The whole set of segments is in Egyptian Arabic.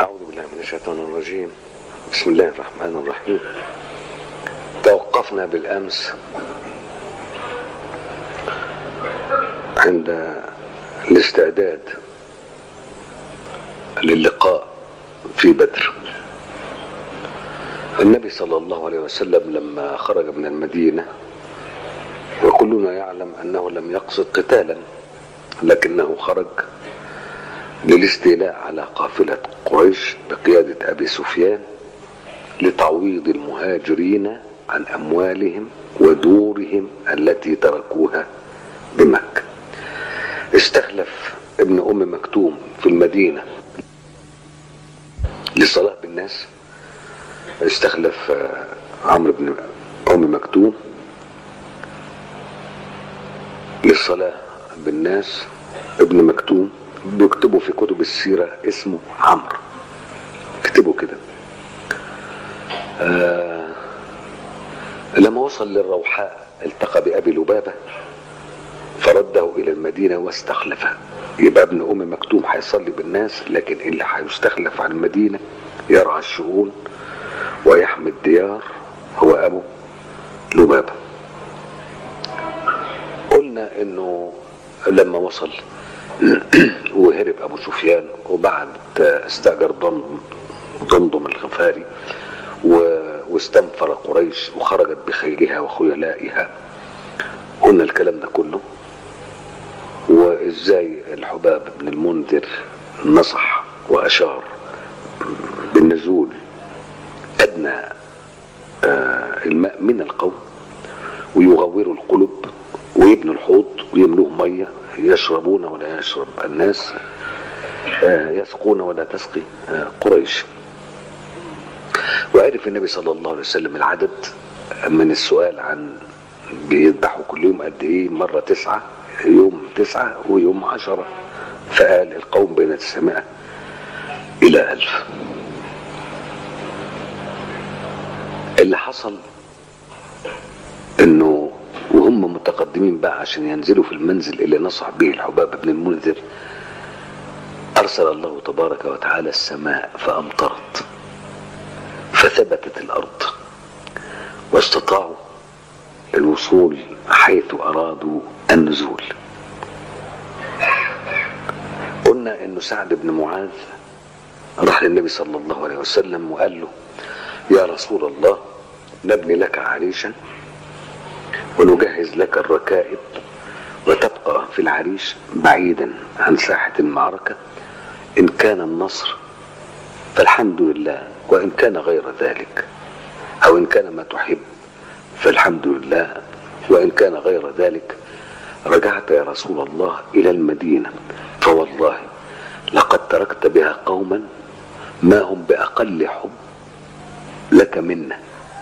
أعوذ بالله من الشيطان الرجيم بسم الله الرحمن الرحيم توقفنا بالأمس عند الاستعداد للقاء في بدر النبي صلى الله عليه وسلم لما خرج من المدينة وكلنا يعلم أنه لم يقصد قتالا لكنه خرج للاستيلاء على قافلة قريش بقيادة أبي سفيان لتعويض المهاجرين عن أموالهم ودورهم التي تركوها بمكة استخلف ابن أم مكتوم في المدينة للصلاة بالناس استخلف عمرو بن أم مكتوم للصلاة بالناس ابن مكتوم بيكتبوا في كتب السيرة اسمه عمرو اكتبوا كده آه لما وصل للروحاء التقى بأبي لبابة فرده إلى المدينة واستخلفه يبقى ابن أم مكتوم هيصلي بالناس لكن اللي هيستخلف عن المدينة يرعى الشؤون ويحمي الديار هو أبو لبابة قلنا انه لما وصل وهرب ابو سفيان وبعد استاجر ضمضم ضمضم الغفاري واستنفر قريش وخرجت بخيلها وخيلائها قلنا الكلام ده كله وازاي الحباب بن المنذر نصح واشار بالنزول ادنى الماء من القوم ويغوروا القلوب ويبنوا الحوض ويملوه ميه يشربون ولا يشرب الناس يسقون ولا تسقي قريش وعرف النبي صلى الله عليه وسلم العدد من السؤال عن بيذبحوا كل يوم قد ايه مرة تسعة يوم تسعة ويوم عشرة فقال القوم بين تسعمائة إلى ألف اللي حصل انه وهم متقدمين بقى عشان ينزلوا في المنزل اللي نصح به الحباب بن المنذر أرسل الله تبارك وتعالى السماء فأمطرت فثبتت الأرض واستطاعوا الوصول حيث أرادوا النزول قلنا أنه سعد بن معاذ راح للنبي صلى الله عليه وسلم وقال له يا رسول الله نبني لك عريشا ونجهز لك الركائب وتبقى في العريش بعيدا عن ساحة المعركة إن كان النصر فالحمد لله وإن كان غير ذلك أو إن كان ما تحب فالحمد لله وإن كان غير ذلك رجعت يا رسول الله إلى المدينة فوالله لقد تركت بها قوما ما هم بأقل حب لك منا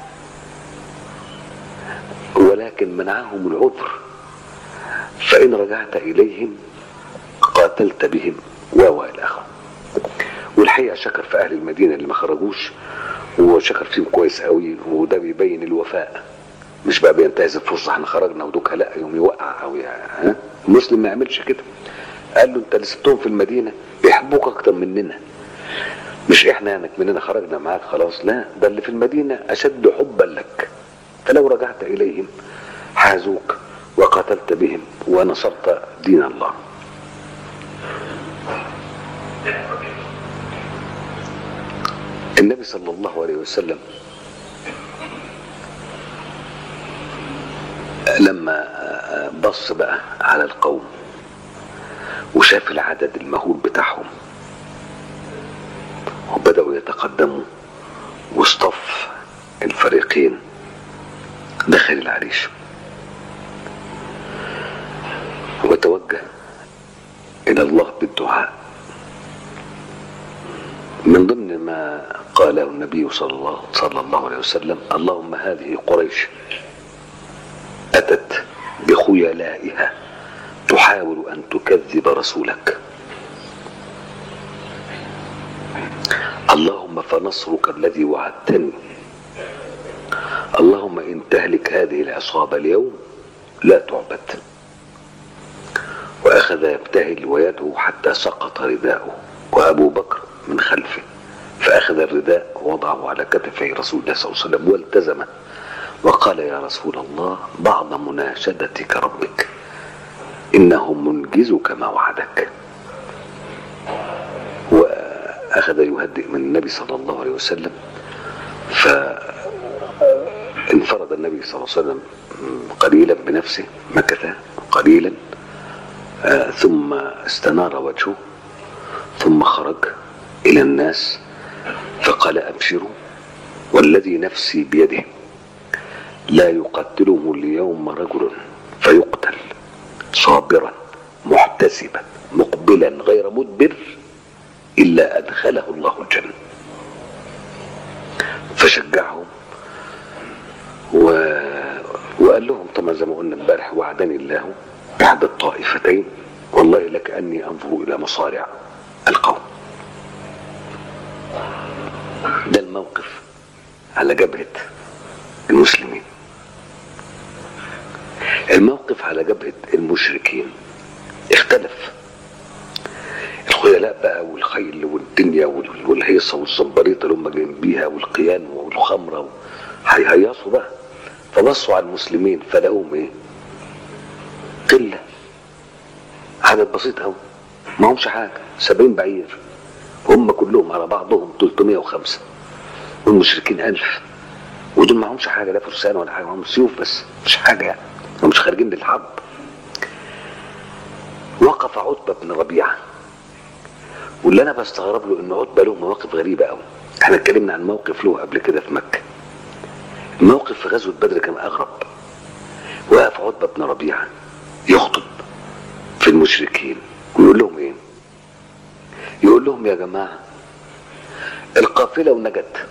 ولكن منعهم العذر فإن رجعت إليهم قاتلت بهم و إلى آخره والحقيقة شكر في أهل المدينة اللي ما خرجوش وشكر فيهم كويس قوي وده بيبين الوفاء مش بقى بينتهز الفرصة احنا خرجنا ودوكا لا يوم يوقع أو ها المسلم ما يعملش كده قال له انت اللي سبتهم في المدينة بيحبوك أكتر مننا مش احنا انك مننا خرجنا معاك خلاص لا ده اللي في المدينة أشد حبا لك فلو رجعت إليهم حازوك وقاتلت بهم ونصرت دين الله النبي صلى الله عليه وسلم لما بص بقى على القوم وشاف العدد المهول بتاعهم وبدأوا يتقدموا واصطف الفريقين داخل العريش وتوجه إلى الله بالدعاء من ضمن ما قاله النبي صلى الله, صلى الله عليه وسلم اللهم هذه قريش أتت بخيلائها تحاول أن تكذب رسولك اللهم فنصرك الذي وعدتني اللهم إن تهلك هذه العصابة اليوم لا تعبد وأخذ يبتهل ويدعو حتى سقط رداؤه وأبو بكر من خلفه أخذ الرداء ووضعه على كتفي رسول الله صلى الله عليه وسلم والتزمه وقال يا رسول الله بعض مناشدتك ربك إنه منجزك ما وعدك وأخذ يهدئ من النبي صلى الله عليه وسلم فانفرد النبي صلى الله عليه وسلم قليلا بنفسه مكث قليلا آه، ثم استنار وجهه ثم خرج إلى الناس فقال أبشروا والذي نفسي بيده لا يقتله اليوم رجل فيقتل صابرا محتسبا مقبلا غير مدبر إلا أدخله الله الجنة فشجعهم و... وقال لهم طبعا زي ما قلنا امبارح وعدني الله إحدى الطائفتين والله لك أني أنظر إلى مصارع القوم ده الموقف على جبهة المسلمين الموقف على جبهة المشركين اختلف الخيلاء بقى والخيل والدنيا وال- والهيصة والزنبريطة اللي هم جايين بيها والقيان والخمرة و- هيهيصوا بقى فبصوا على المسلمين فلقوهم ايه؟ قلة عدد بسيط قوي ما همش حاجة 70 بعير هم كلهم على بعضهم 305 والمشركين 1000 ودول ما همش حاجة لا فرسان ولا حاجة هم سيوف بس مش حاجة يعني هم مش خارجين للحرب وقف عتبة بن ربيعة واللي انا بستغرب له ان عتبة له مواقف غريبة قوي احنا اتكلمنا عن موقف له قبل كده في مكة الموقف في غزوة بدر كان اغرب وقف عتبة بن ربيعة يخطب في المشركين ويقول لهم ايه يقول لهم يا جماعة القافلة ونجت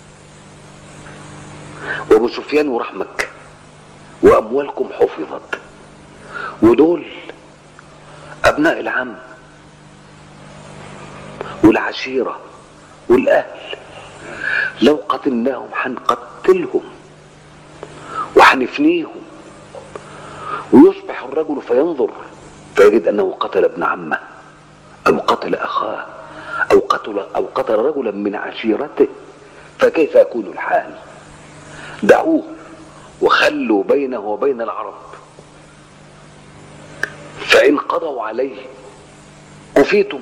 وابو سفيان وراح مكة واموالكم حفظت ودول ابناء العم والعشيرة والاهل لو قتلناهم هنقتلهم وهنفنيهم ويصبح الرجل فينظر فيجد انه قتل ابن عمه او قتل اخاه او قتل او قتل رجلا من عشيرته فكيف يكون الحال دعوه وخلوا بينه وبين العرب فان قضوا عليه كفيتم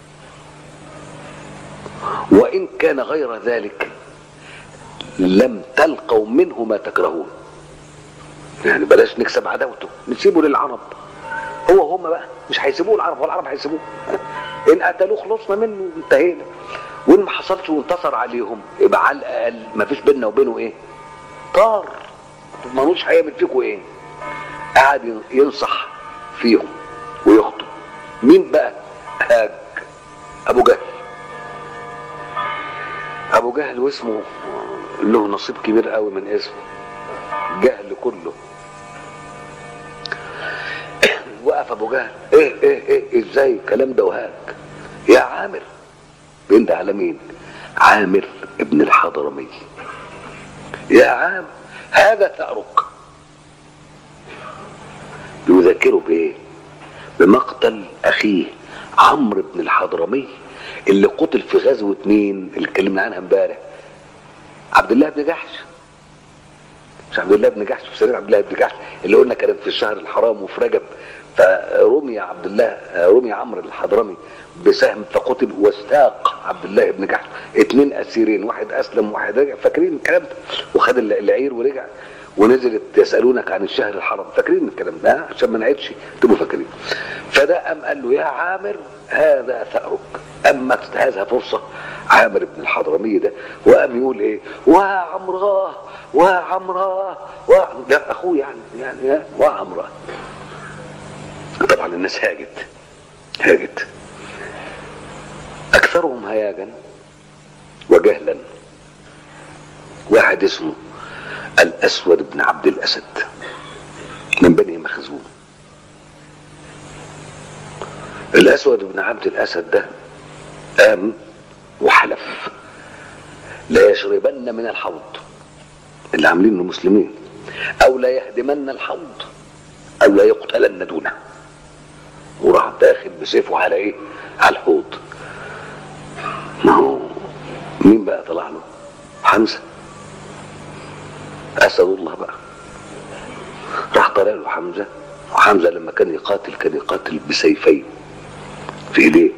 وان كان غير ذلك لم تلقوا منه ما تكرهون يعني بلاش نكسب عداوته نسيبه للعرب هو هم بقى مش هيسيبوه العرب والعرب هيسيبوه ان قتلوه خلصنا منه انتهينا وان ما حصلش وانتصر عليهم يبقى على الاقل ما فيش بيننا وبينه ايه طار ملوش هيعمل فيكم ايه قعد ينصح فيهم ويخطب مين بقى هاج ابو جهل ابو جهل واسمه له نصيب كبير قوي من اسمه جهل كله وقف ابو جهل ايه ايه ايه ازاي الكلام ده وهاك يا عامر بنت على مين عامر ابن الحضرمي يا عام هذا ثأرك يذكره بايه بمقتل اخيه عمرو بن الحضرمي اللي قتل في غزوة مين اللي اتكلمنا عنها امبارح عبد الله بن جحش مش عبد الله بن جحش في سرير عبد الله بن جحش اللي قلنا كانت في الشهر الحرام وفي رجب فرمي عبد الله رمي عمرو الحضرمي بسهم فقتل واستاق عبد الله بن جحش اثنين اسيرين واحد اسلم وواحد رجع فاكرين الكلام ده وخد العير ورجع ونزلت يسالونك عن الشهر الحرام فاكرين الكلام ده عشان ما نعيدش تبقوا فاكرين فده قام قال له يا عامر هذا ثأرك اما هذا فرصه عامر بن الحضرمي ده وقام يقول ايه وعمراه وعمراه و... ده اخوه يعني يعني وعمراه طبعا الناس هاجت هاجت اكثرهم هياجا وجهلا واحد اسمه الاسود بن عبد الاسد من بني مخزوم الاسود بن عبد الاسد ده قام وحلف لا يشربن من الحوض اللي عاملينه المسلمين او لا يهدمن الحوض او لا يقتلن دونه وراح داخل بسيفه على ايه على الحوض ما هو مين بقى طلع له حمزة أسد الله بقى راح طلع له حمزة وحمزة لما كان يقاتل كان يقاتل بسيفين في ايديه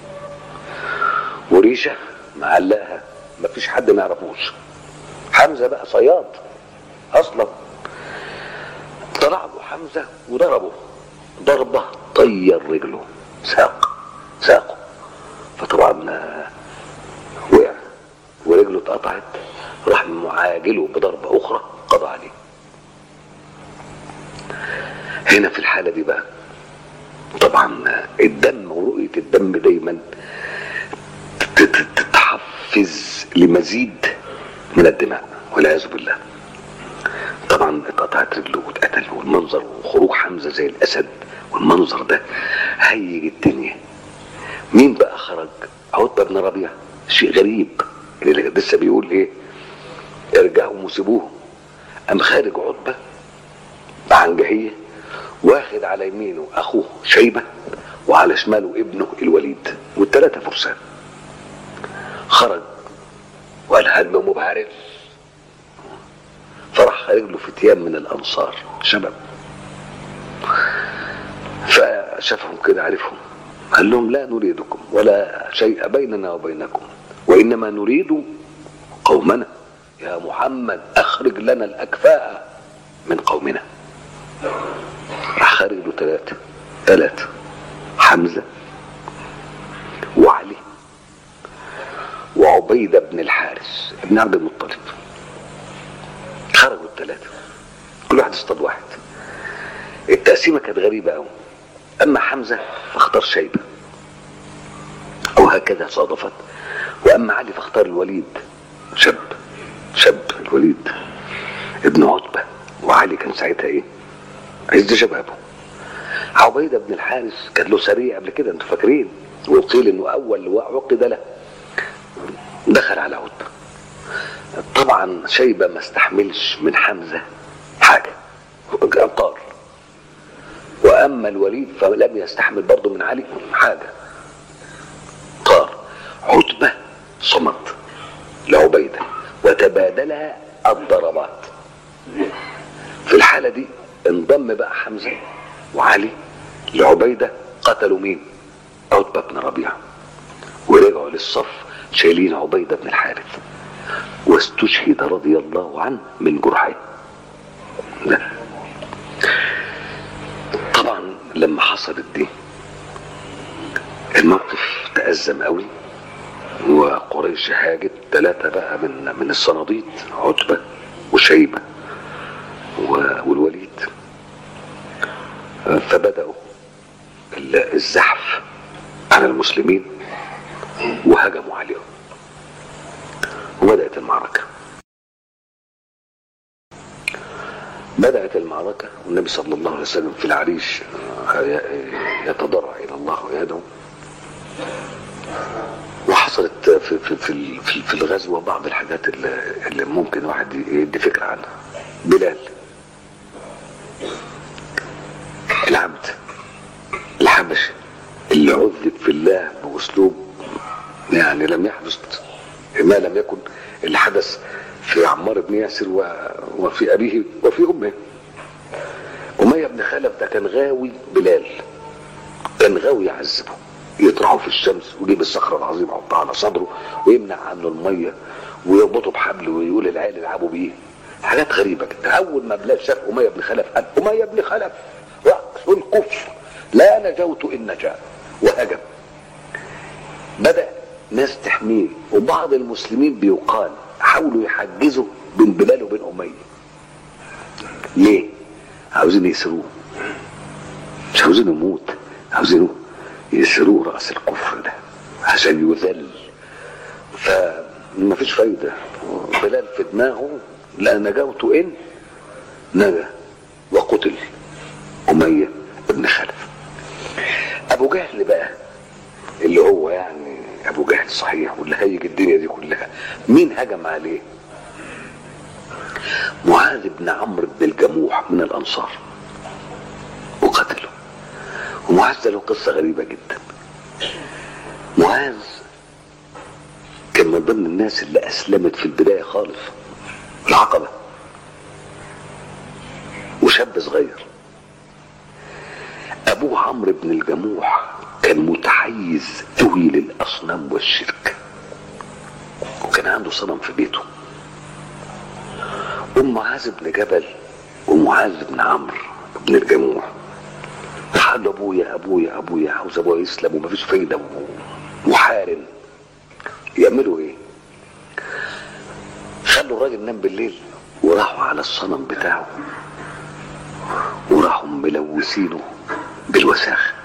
وريشة معلقها مفيش حد ما يعرفوش حمزة بقى صياد أصلا طلع له حمزة وضربه ضربة طير رجله ساق ساقه فطبعا آه، وقع ورجله اتقطعت راح معاجله بضربة أخرى قضى عليه هنا في الحالة دي بقى طبعا آه، الدم ورؤية الدم دايما ت- ت- تتحفز لمزيد من الدماء والعياذ بالله طبعا اتقطعت رجله واتقتل والمنظر وخروج حمزه زي الاسد والمنظر ده هيج الدنيا مين بقى خرج عتبه بن ربيعه شيء غريب اللي لسه بيقول ايه ارجعوا وسيبوهم قام خارج عتبه بعنجهيه واخد على يمينه اخوه شيبه وعلى شماله ابنه الوليد والثلاثه فرسان خرج وقال هلم مبارز فراح خارج له فتيان من الانصار شباب فشافهم كده عرفهم قال لهم لا نريدكم ولا شيء بيننا وبينكم وانما نريد قومنا يا محمد اخرج لنا الاكفاء من قومنا راح خارج له ثلاثه ثلاثه حمزه وعلي وعبيده بن الحارث ابن عبد المطلب خرجوا الثلاثة كل واحد اصطاد واحد التقسيمة كانت غريبة قوي أما حمزة فاختار شيبة أو هكذا صادفت وأما علي فاختار الوليد شاب شاب الوليد ابن عتبة وعلي كان ساعتها إيه عز شبابه عبيدة بن الحارث كان له سرية قبل كده انتوا فاكرين وقيل انه اول لواء عقد له دخل على عتبة طبعا شيبة ما استحملش من حمزة حاجة طار وأما الوليد فلم يستحمل برضه من علي حاجة طار عتبة صمت لعبيدة وتبادلا الضربات في الحالة دي انضم بقى حمزة وعلي لعبيدة قتلوا مين عتبة بن ربيعة ورجعوا للصف شايلين عبيدة بن الحارث واستشهد رضي الله عنه من جرحه ده. طبعا لما حصلت دي الموقف تأزم قوي وقريش هاجت ثلاثة بقى من من الصناديد عتبة وشيبة و- والوليد فبدأوا ال- الزحف على المسلمين وهجموا عليهم وبدأت المعركة بدأت المعركة والنبي صلى الله عليه وسلم في العريش آه، ي- يتضرع إلى الله ويدعو وحصلت في في في في- في الغزوة بعض الحاجات اللي, اللي ممكن واحد يدي فكرة عنها بلال العبد الحبشي اللي عذب في الله بأسلوب يعني لم يحدث ما لم يكن اللي حدث في عمار بن ياسر و- وفي أبيه وفي أمه أمية بن خلف ده كان غاوي بلال كان غاوي يعذبه يطرحه في الشمس ويجيب الصخرة العظيمة يحطها على صدره ويمنع عنه المية ويربطه بحبل ويقول العيال يلعبوا بيه حاجات غريبة كده أول ما بلال شاف أمية بن خلف قال أمية بن خلف رأس الكفر لا نجوت إن نجا وهجم بدأ ناس تحميه وبعض المسلمين بيقال حاولوا يحجزوا بين بلال وبين أمية ليه؟ عاوزين يسروه مش عاوزين يموت عاوزينه يسروه رأس الكفر ده عشان يذل فما فيش فايدة بلال في دماغه لا نجوت إن نجا وقتل أمية ابن خلف أبو جهل بقى اللي هو يعني أبو جهل صحيح واللي هيج الدنيا دي كلها مين هجم عليه معاذ بن عمرو بن الجموح من الأنصار وقتله ومعاذ ده له قصة غريبة جدا معاذ كان من ضمن الناس اللي اسلمت في البدايه خالص العقبه وشاب صغير ابوه عمرو بن الجموح كان متحيز قوي للاصنام والشرك وكان عنده صنم في بيته ام معاذ بن جبل ومعاذ بن عمرو بن الجموح قال له ابويا ابويا ابويا عاوز ابويا يسلم ومفيش فايده وحارم يعملوا ايه خلوا الراجل نام بالليل وراحوا على الصنم بتاعه وراحوا ملوثينه بالوساخ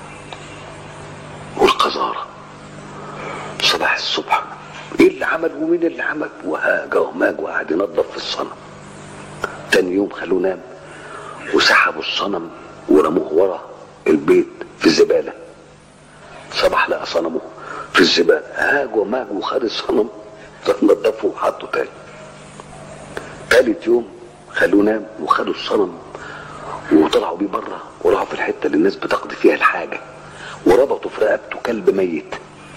والقذارة صباح الصبح ايه اللي عمل ومين اللي عمل وهاج وماج وقعد ينظف في الصنم تاني يوم خلوه نام وسحبوا الصنم ورموه ورا البيت في الزبالة صباح لقى صنمه في الزبالة هاج وماج وخد الصنم نظفه وحطه تاني تالت يوم خلوه نام وخدوا الصنم وطلعوا بيه بره وراحوا في الحته اللي الناس بتقضي فيها الحاجه وربطوا في رقبته كلب ميت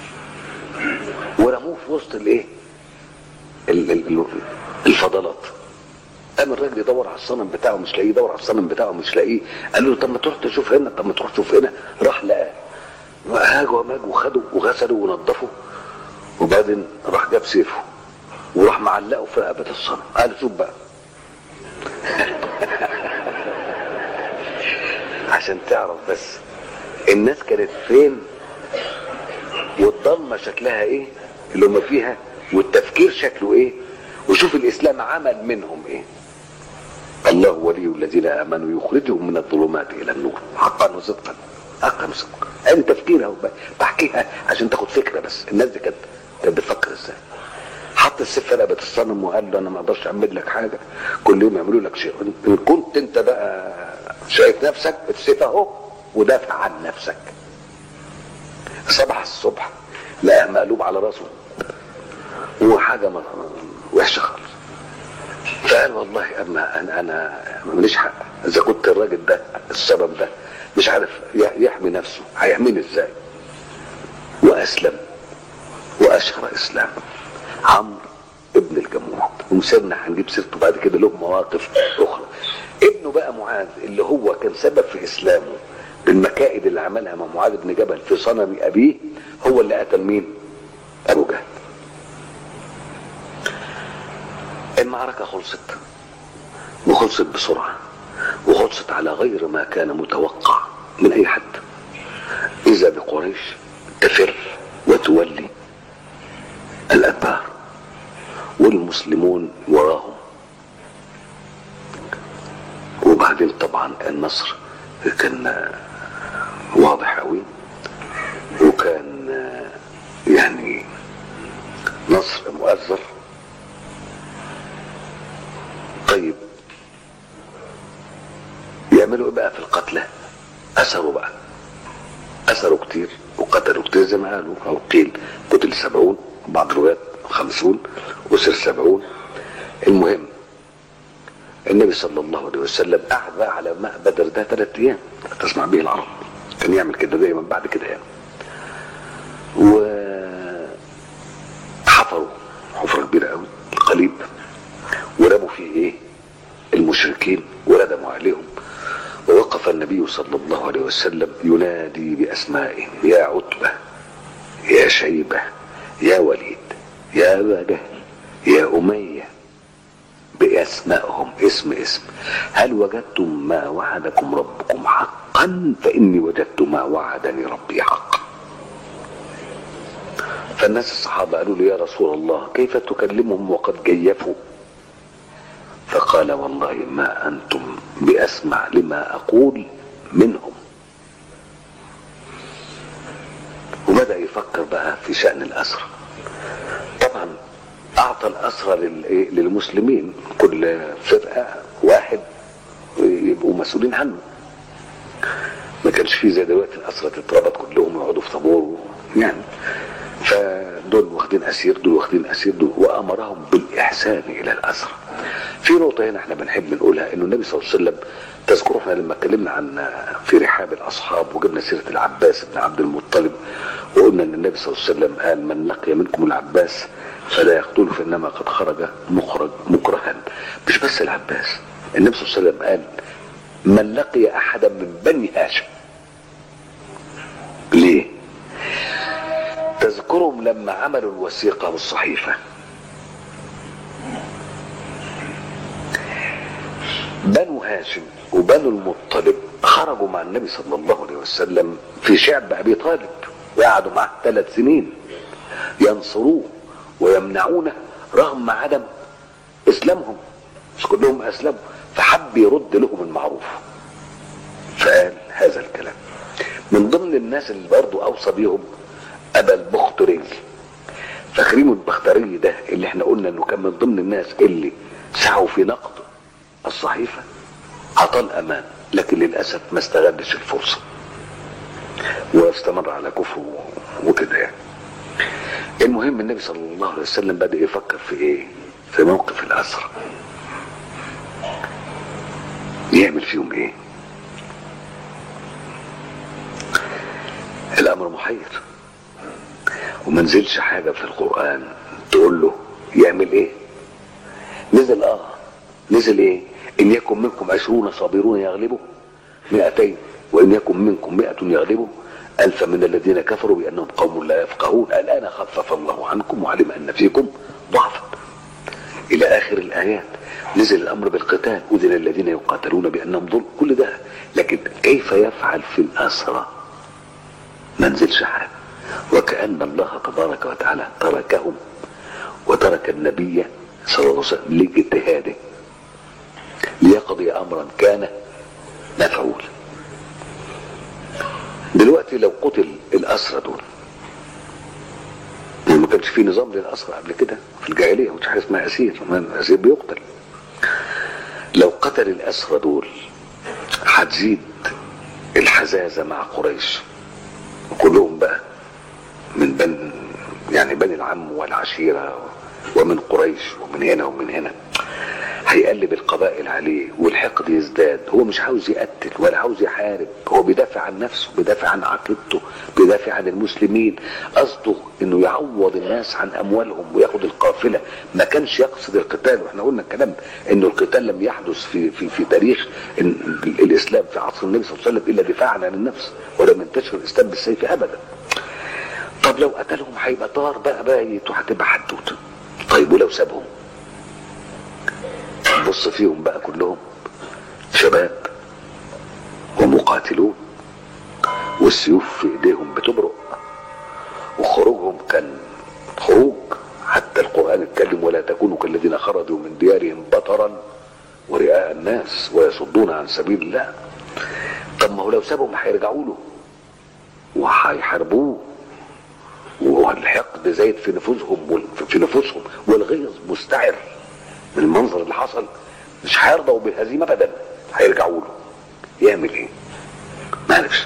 ورموه في وسط الايه ال- ال- ال- الفضلات قام الراجل يدور على الصنم بتاعه مش لاقيه يدور على الصنم بتاعه مش لاقيه قال له طب ما تروح تشوف هنا طب ما تروح تشوف هنا راح لقاه هاج وماج وخده وغسله ونضفه وبعدين راح جاب سيفه وراح معلقه في رقبه الصنم قال شوف بقى عشان تعرف بس الناس كانت فين والضلمه شكلها ايه اللي هم فيها والتفكير شكله ايه وشوف الاسلام عمل منهم ايه الله ولي الذين امنوا يخرجهم من الظلمات الى النور حقا وصدقا حقا وصدقا ادي تفكير اهو بحكيها عشان تاخد فكره بس الناس دي كانت كانت بتفكر ازاي حط السيف في رقبه الصنم وقال له انا ما اقدرش اعمل لك حاجه كل يوم يعملوا لك شيء ان كنت انت بقى شايف نفسك السيف اهو ودافع عن نفسك صباح الصبح لقاه مقلوب على راسه وحاجه ما- وحشه خالص فقال والله اما انا انا ماليش حق اذا كنت الراجل ده السبب ده مش عارف ي- يحمي نفسه هيحميني ازاي واسلم واشهر اسلام عمرو ابن الجموع ومسيرنا هنجيب سيرته بعد كده له مواقف اخرى ابنه بقى معاذ اللي هو كان سبب في اسلامه بالمكائد اللي عملها مع معاذ بن جبل في صنم ابيه هو اللي قتل مين؟ ابو جهل المعركة خلصت وخلصت بسرعة وخلصت على غير ما كان متوقع من أي حد إذا بقريش تفر وتولي الأدبار والمسلمون وراهم وبعدين طبعا النصر كان واضح قوي وكان يعني نصر مؤثر طيب يعملوا ايه بقى في القتلى اثروا بقى اثروا كتير وقتلوا كتير زي ما قالوا او قيل قتل سبعون بعض الروايات خمسون وسر سبعون المهم النبي صلى الله عليه وسلم قعد بقى على ماء بدر ده ثلاث ايام تسمع به العرب كان يعمل كده دايما بعد كده يعني و حفروا حفره كبيره قوي القليب ورموا فيه ايه المشركين وردموا عليهم ووقف النبي صلى الله عليه وسلم ينادي باسمائهم يا عتبه يا شيبه يا وليد يا ابا جهل يا اميه باسمائهم اسم اسم هل وجدتم ما وعدكم ربكم حقا فاني وجدت ما وعدني ربي حقا فالناس الصحابه قالوا له يا رسول الله كيف تكلمهم وقد جيفوا فقال والله ما انتم باسمع لما اقول منهم وبدا يفكر بقى في شان الاسرى طبعا اعطى الاسرى لل- للمسلمين كل فرقه واحد يبقوا مسؤولين عنه ما كانش فيه زي دلوقتي الاسرى تتربط كلهم يقعدوا في طابور يعني فدول واخدين اسير دول واخدين اسير دول وامرهم بالاحسان الى الاسرى في نقطه هنا احنا بنحب نقولها انه النبي صلى الله عليه وسلم تذكروا احنا لما اتكلمنا عن في رحاب الاصحاب وجبنا سيره العباس بن عبد المطلب وقلنا ان النبي صلى الله عليه وسلم قال من لقي منكم العباس فلا يقتله فانما قد خرج مخرج مكرها مش بس العباس النبي صلى الله عليه وسلم قال من لقي احدا من بني هاشم ليه تذكرهم لما عملوا الوثيقه والصحيفه بنو هاشم وبنو المطلب خرجوا مع النبي صلى الله عليه وسلم في شعب ابي طالب وقعدوا معه ثلاث سنين ينصروه ويمنعونه رغم عدم اسلامهم مش كلهم اسلموا فحب يرد لهم المعروف فقال هذا الكلام من ضمن الناس اللي برضه اوصى بيهم ابا البختري فاكرين البختري ده اللي احنا قلنا انه كان من ضمن الناس اللي سعوا في نقد الصحيفه عطى الامان لكن للاسف ما استغلش الفرصه واستمر على كفره وكده يعني المهم النبي صلى الله عليه وسلم بدا يفكر في ايه في موقف الاسرى يعمل فيهم ايه الامر محير وما نزلش حاجه في القران تقول له يعمل ايه نزل اه نزل ايه ان يكن منكم عشرون صابرون يغلبوا مئتين وان يكن منكم مئة يغلبوا ألف من الذين كفروا بأنهم قوم لا يفقهون الآن خفف الله عنكم وعلم أن فيكم ضعفا إلى آخر الآيات نزل الأمر بالقتال أذن الذين يقاتلون بأنهم ظلم كل ده لكن كيف يفعل في الأسرى ما نزلش حاجة وكأن الله تبارك وتعالى تركهم وترك النبي صلى الله عليه وسلم لاجتهاده ليقضي أمرا كان مفعولا دلوقتي لو قتل الأسرى دول ما كانش في نظام للأسرى قبل كده في الجاهلية مش حاجة اسمها أسير الأسير بيقتل لو قتل الأسرى دول هتزيد الحزازة مع قريش كلهم بقى من بن يعني بني العم والعشيرة ومن قريش ومن هنا ومن هنا هيقلب القبائل عليه والحقد يزداد هو مش عاوز يقتل ولا عاوز يحارب هو بيدافع عن نفسه بيدافع عن عقيدته بيدافع عن المسلمين قصده انه يعوض الناس عن اموالهم وياخد القافله ما كانش يقصد القتال واحنا قلنا الكلام انه القتال لم يحدث في في في تاريخ إن الاسلام في عصر النبي صلى الله عليه وسلم الا دفاعا عن النفس ولم ينتشر الاسلام بالسيف ابدا طب لو قتلهم هيبقى طار بقى بايت وهتبقى حدوته طيب ولو سابهم بص فيهم بقى كلهم شباب ومقاتلون والسيوف في ايديهم بتبرق وخروجهم كان خروج حتى القرآن اتكلم ولا تكونوا كالذين خرجوا من ديارهم بطرا ورئاء الناس ويصدون عن سبيل الله طب ما هو لو سابهم هيرجعوا له وهيحاربوه والحقد زايد في نفوسهم في نفوسهم والغيظ مستعر من المنظر اللي حصل مش هيرضوا بالهزيمه ابدا هيرجعوا له يعمل ايه؟ ما عرفش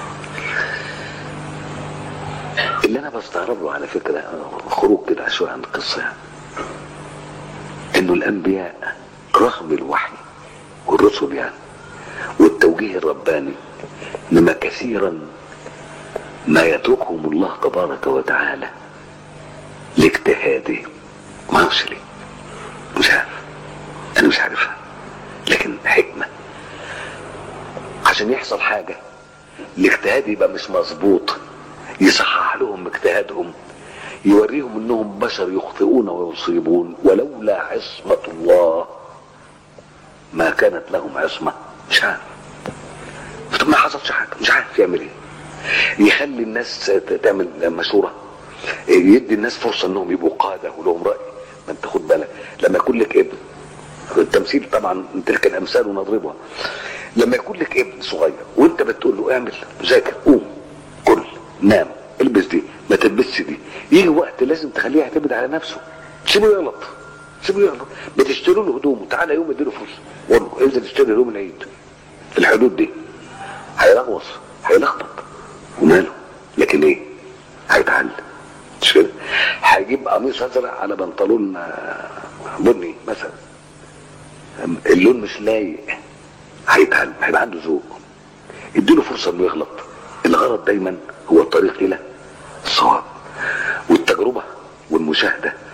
اللي انا بستغرب له على فكره خروج كده شويه عن القصه يعني انه الانبياء رغم الوحي والرسل يعني والتوجيه الرباني انما كثيرا ما يتركهم الله تبارك وتعالى لاجتهاده ما اعرفش ليه مش عارف انا مش عارفها لكن حكمة عشان يحصل حاجة الاجتهاد يبقى مش مظبوط يصحح لهم اجتهادهم يوريهم انهم بشر يخطئون ويصيبون ولولا عصمة الله ما كانت لهم عصمة مش عارف طب ما حصلش حاجة مش عارف يعمل ايه يخلي الناس تعمل مشورة يدي الناس فرصة انهم يبقوا قادة ولهم رأي ما انت خد بالك لما يكون لك ابن التمثيل طبعا تلك الامثال ونضربها لما يكون لك ابن صغير وانت بتقول له اعمل ذاكر قوم كل نام البس دي ما تلبسش دي يجي وقت لازم تخليه يعتمد على نفسه سيبه يغلط سيبه يغلط بتشتري له هدومه تعالى يوم اديله فلوس قول له انزل اشتري هدوم العيد في الحدود دي هيرغوص هيلخبط وماله لكن ايه هيتعلم مش كده هيجيب قميص ازرق على بنطلون بني مثلا اللون مش لايق هيتعلم هيبقى عنده ذوق اديله فرصه انه يغلط الغلط دايما هو الطريق الى الصواب والتجربه والمشاهده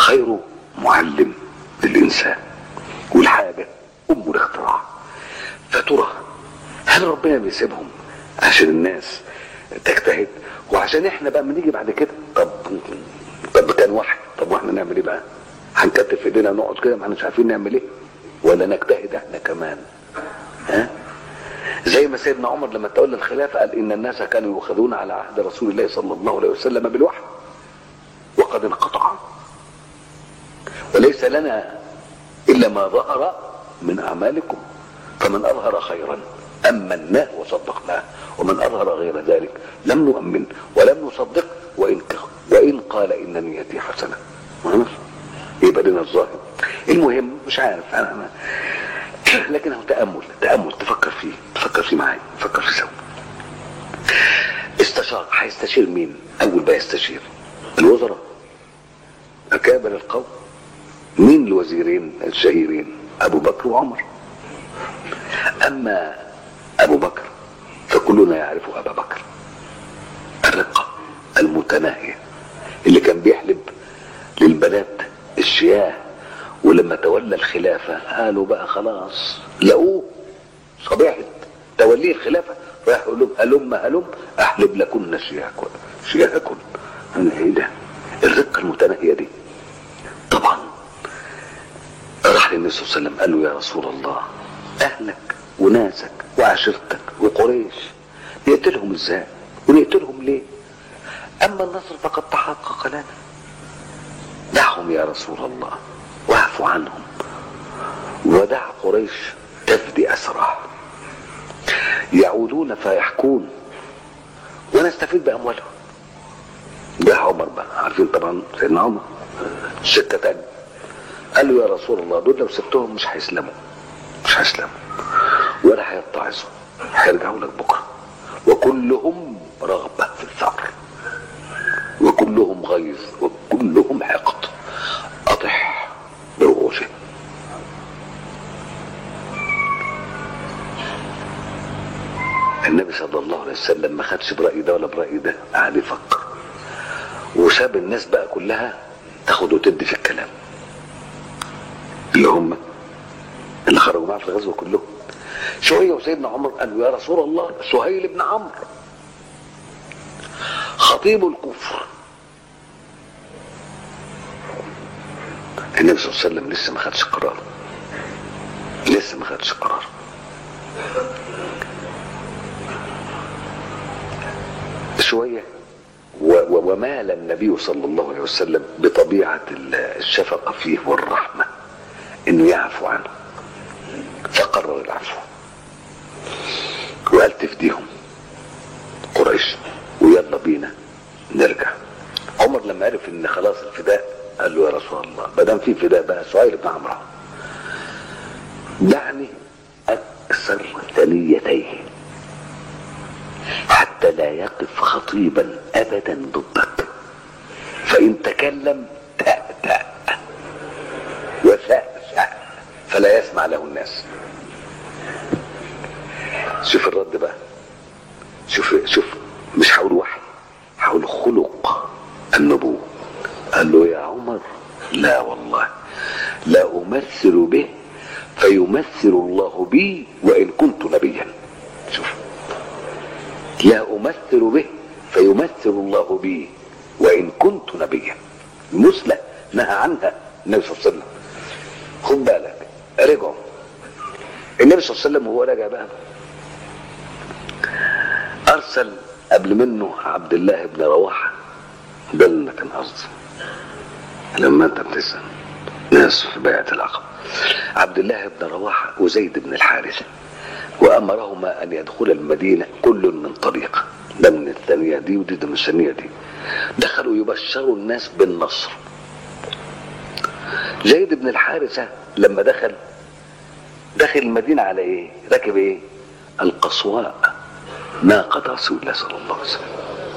خير معلم للإنسان والحاجة أم الاختراع فترى هل ربنا بيسيبهم عشان الناس تجتهد وعشان احنا بقى بنيجي بعد كده طب طب كان واحد طب واحنا نعمل ايه بقى هنكتف ايدينا نقعد كده ما احناش عارفين نعمل ايه ولا نجتهد احنا كمان ها زي ما سيدنا عمر لما تولى الخلافه قال ان الناس كانوا يؤخذون على عهد رسول الله صلى الله عليه وسلم بالوحي وقد انقطع وليس لنا الا ما ظهر من اعمالكم فمن اظهر خيرا امناه وصدقناه ومن اظهر غير ذلك لم نؤمن ولم نصدق وان وان قال ان نيتي حسنه يبقى لنا الظاهر المهم مش عارف انا, أنا لكن هو تامل تامل تفكر فيه تفكر فيه معايا تفكر فيه سوا استشار هيستشير مين اول بقى يستشير الوزراء اكابر القوم مين الوزيرين الشهيرين ابو بكر وعمر اما ابو بكر فكلنا يعرف ابا بكر الرقه المتناهيه اللي كان بيحلب للبنات الشياه ولما تولى الخلافة قالوا بقى خلاص لقوه صبيحة توليه الخلافة راح يقول لهم هلم هلم احلب لكن شياكن شياكن انا ايه ده الرقة المتناهية دي طبعا راح للنبي صلى الله عليه وسلم قال له يا رسول الله اهلك وناسك وعشيرتك وقريش نقتلهم ازاي ونقتلهم ليه اما النصر فقد تحقق لنا دعهم يا رسول الله واعف عنهم ودع قريش تفدي أسرى يعودون فيحكون ونستفيد بأموالهم ده عمر بقى عارفين طبعا سيدنا عمر ستة تاني قال له يا رسول الله دول لو سبتهم مش هيسلموا مش هيسلموا ولا هيتعظوا هيرجعوا لك بكره وكلهم رغبة في الثأر وكلهم غيظ وكلهم حقد أطح برؤوسه النبي صلى الله عليه وسلم ما خدش برأي ده ولا برأي ده قعد يفكر وساب الناس بقى كلها تاخد وتدي في الكلام اللي هم اللي خرجوا معاه في الغزوه كلهم شويه وسيدنا عمر قال له يا رسول الله سهيل بن عمرو خطيب الكفر النبي صلى الله عليه وسلم لسه ما خدش قرار لسه ما خدش قرار شوية و- و- ومال النبي صلى الله عليه وسلم بطبيعة ال- الشفقة فيه والرحمة انه يعفو عنه فقرر العفو وقال تفديهم قريش ويلا بينا نرجع عمر لما عرف ان خلاص الفداء قال له يا رسول الله ما دام في فداء بقى سهيل بن عمرو دعني اكسر ثنيتيه حتى لا يقف خطيبا ابدا ضدك فان تكلم تأتأ وسأسأ فلا يسمع له الناس شوف الرد بقى شوف شوف مش هقول وحي هقول خلق النبوة قال له يا عمر لا والله لا أمثل به فيمثل الله بي وإن كنت نبيا شوف لا أمثل به فيمثل الله بي وإن كنت نبيا مثلى نهى عنها النبي صلى الله عليه وسلم خد بالك رجعوا النبي صلى الله عليه وسلم وهو راجع بقى ارسل قبل منه عبد الله بن رواحه ده اللي كان قصدي لما انت بتسال ناس في بيعه العقبه عبد الله بن رواحه وزيد بن الحارثه وامرهما ان يدخل المدينه كل من طريق ده من الثانيه دي ودي ده من الثانيه دي دخلوا يبشروا الناس بالنصر زيد بن الحارثه لما دخل داخل المدينه على ايه راكب ايه القصواء ناقة رسول الله صلى الله عليه وسلم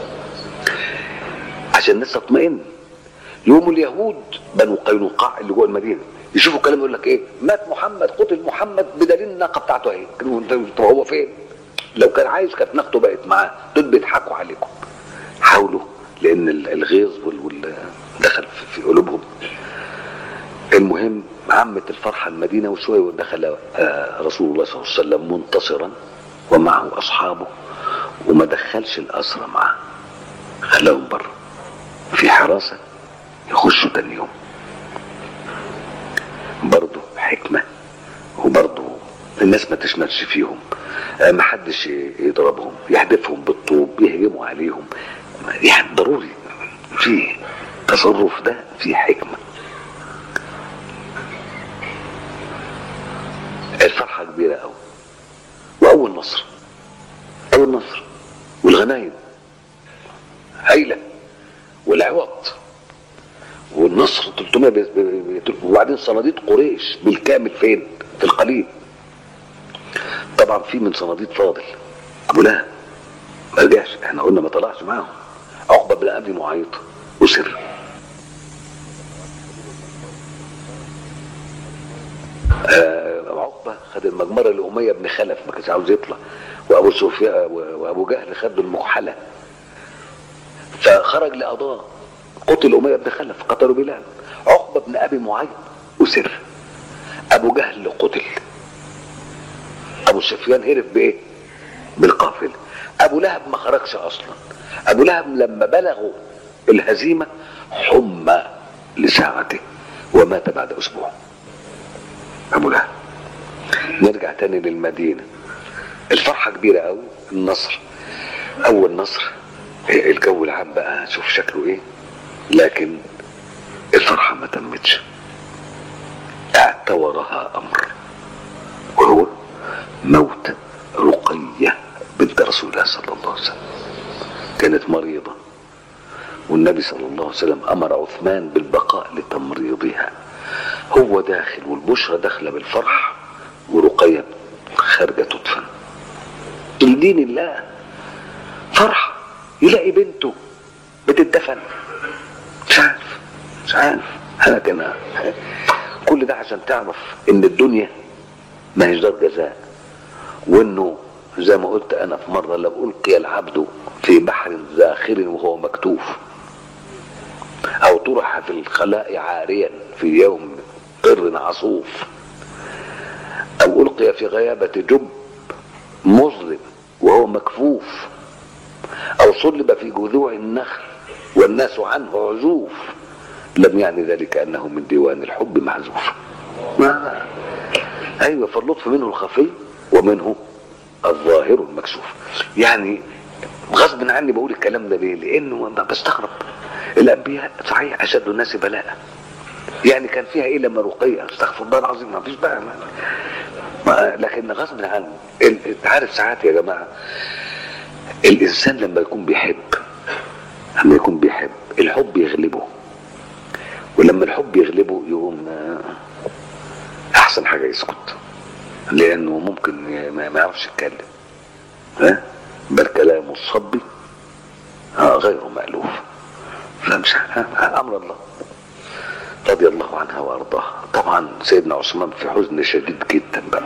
عشان الناس تطمئن يوم اليهود بنو قينقاع اللي جوه المدينه يشوفوا كلام يقول لك ايه مات محمد قتل محمد بدليل الناقه بتاعته اهي كانوا طب هو فين لو كان عايز كانت ناقته بقت معاه دول بيضحكوا عليكم حاولوا لان ال- الغيظ وال... وال... دخل في- في قلوبهم المهم عمت الفرحة المدينة وشوية ودخل آه، رسول الله صلى الله عليه وسلم منتصرا ومعه أصحابه وما دخلش الأسرى معه خلاهم بره في حراسة يخشوا تاني يوم برضه حكمة وبرضه الناس ما تشمتش فيهم آه، ما حدش يضربهم يحدفهم بالطوب يهجموا عليهم يعني ضروري في تصرف ده في حكمة الفرحة كبيرة قوي وأول نصر أول نصر والغنايم هايلة والعوض والنصر 300 ب- ب- ب- وبعدين صناديد قريش بالكامل فين؟ في القليل طبعا في من صناديد فاضل ابو لهب ما رجعش احنا قلنا ما طلعش معاهم عقبه بن ابي معيط وسر آه، عقبه خد المجمره لاميه بن خلف ما كانش عاوز يطلع وابو سفيان وابو جهل خد المكحله فخرج لقضاء قتل اميه بن خلف قتلوا بلال عقبه بن ابي معيط وسر ابو جهل قتل ابو سفيان هرب بايه بالقافله ابو لهب ما خرجش اصلا ابو لهب لما بلغوا الهزيمه حمى لساعته ومات بعد اسبوع ابو لهب نرجع تاني للمدينه الفرحه كبيره قوي النصر اول نصر الجو العام بقى شوف شكله ايه لكن الفرحه ما تمتش اعتورها امر وهو موت رقية بنت رسول الله صلى الله عليه وسلم كانت مريضة والنبي صلى الله عليه وسلم أمر عثمان بالبقاء لتمريضها هو داخل والبشرى داخلة بالفرح ورقية خارجة تدفن لدين الله فرحة يلاقي بنته بتدفن مش عارف مش عارف انا كان كل ده عشان تعرف ان الدنيا ما هيش دار جزاء وانه زي ما قلت انا في مره لو القي العبد في بحر زاخر وهو مكتوف او طرح في الخلاء عاريا في يوم قر عصوف او القي في غيابه جب مظلم وهو مكفوف او صلب في جذوع النخل والناس عنه عزوف لم يعني ذلك انه من ديوان الحب محذوف ما ايوه فاللطف منه الخفي ومنه الظاهر المكشوف يعني غصب عني بقول الكلام ده ليه لانه أنا بستغرب الانبياء صحيح اشد الناس بلاء يعني كان فيها ايه لما رقيه استغفر الله العظيم ما فيش بقى ما ما لكن غصب عني ال- انت عارف ساعات يا جماعه الانسان لما يكون بيحب لما يكون بيحب الحب يغلبه ولما الحب يغلبه يقوم آه، احسن حاجه يسكت لانه ممكن ي- ما ما يعرفش يتكلم ها بل كلام الصبي آه، غير مألوف فمش ها، امر الله رضي الله عنها وارضاها طبعا سيدنا عثمان في حزن شديد جدا بقى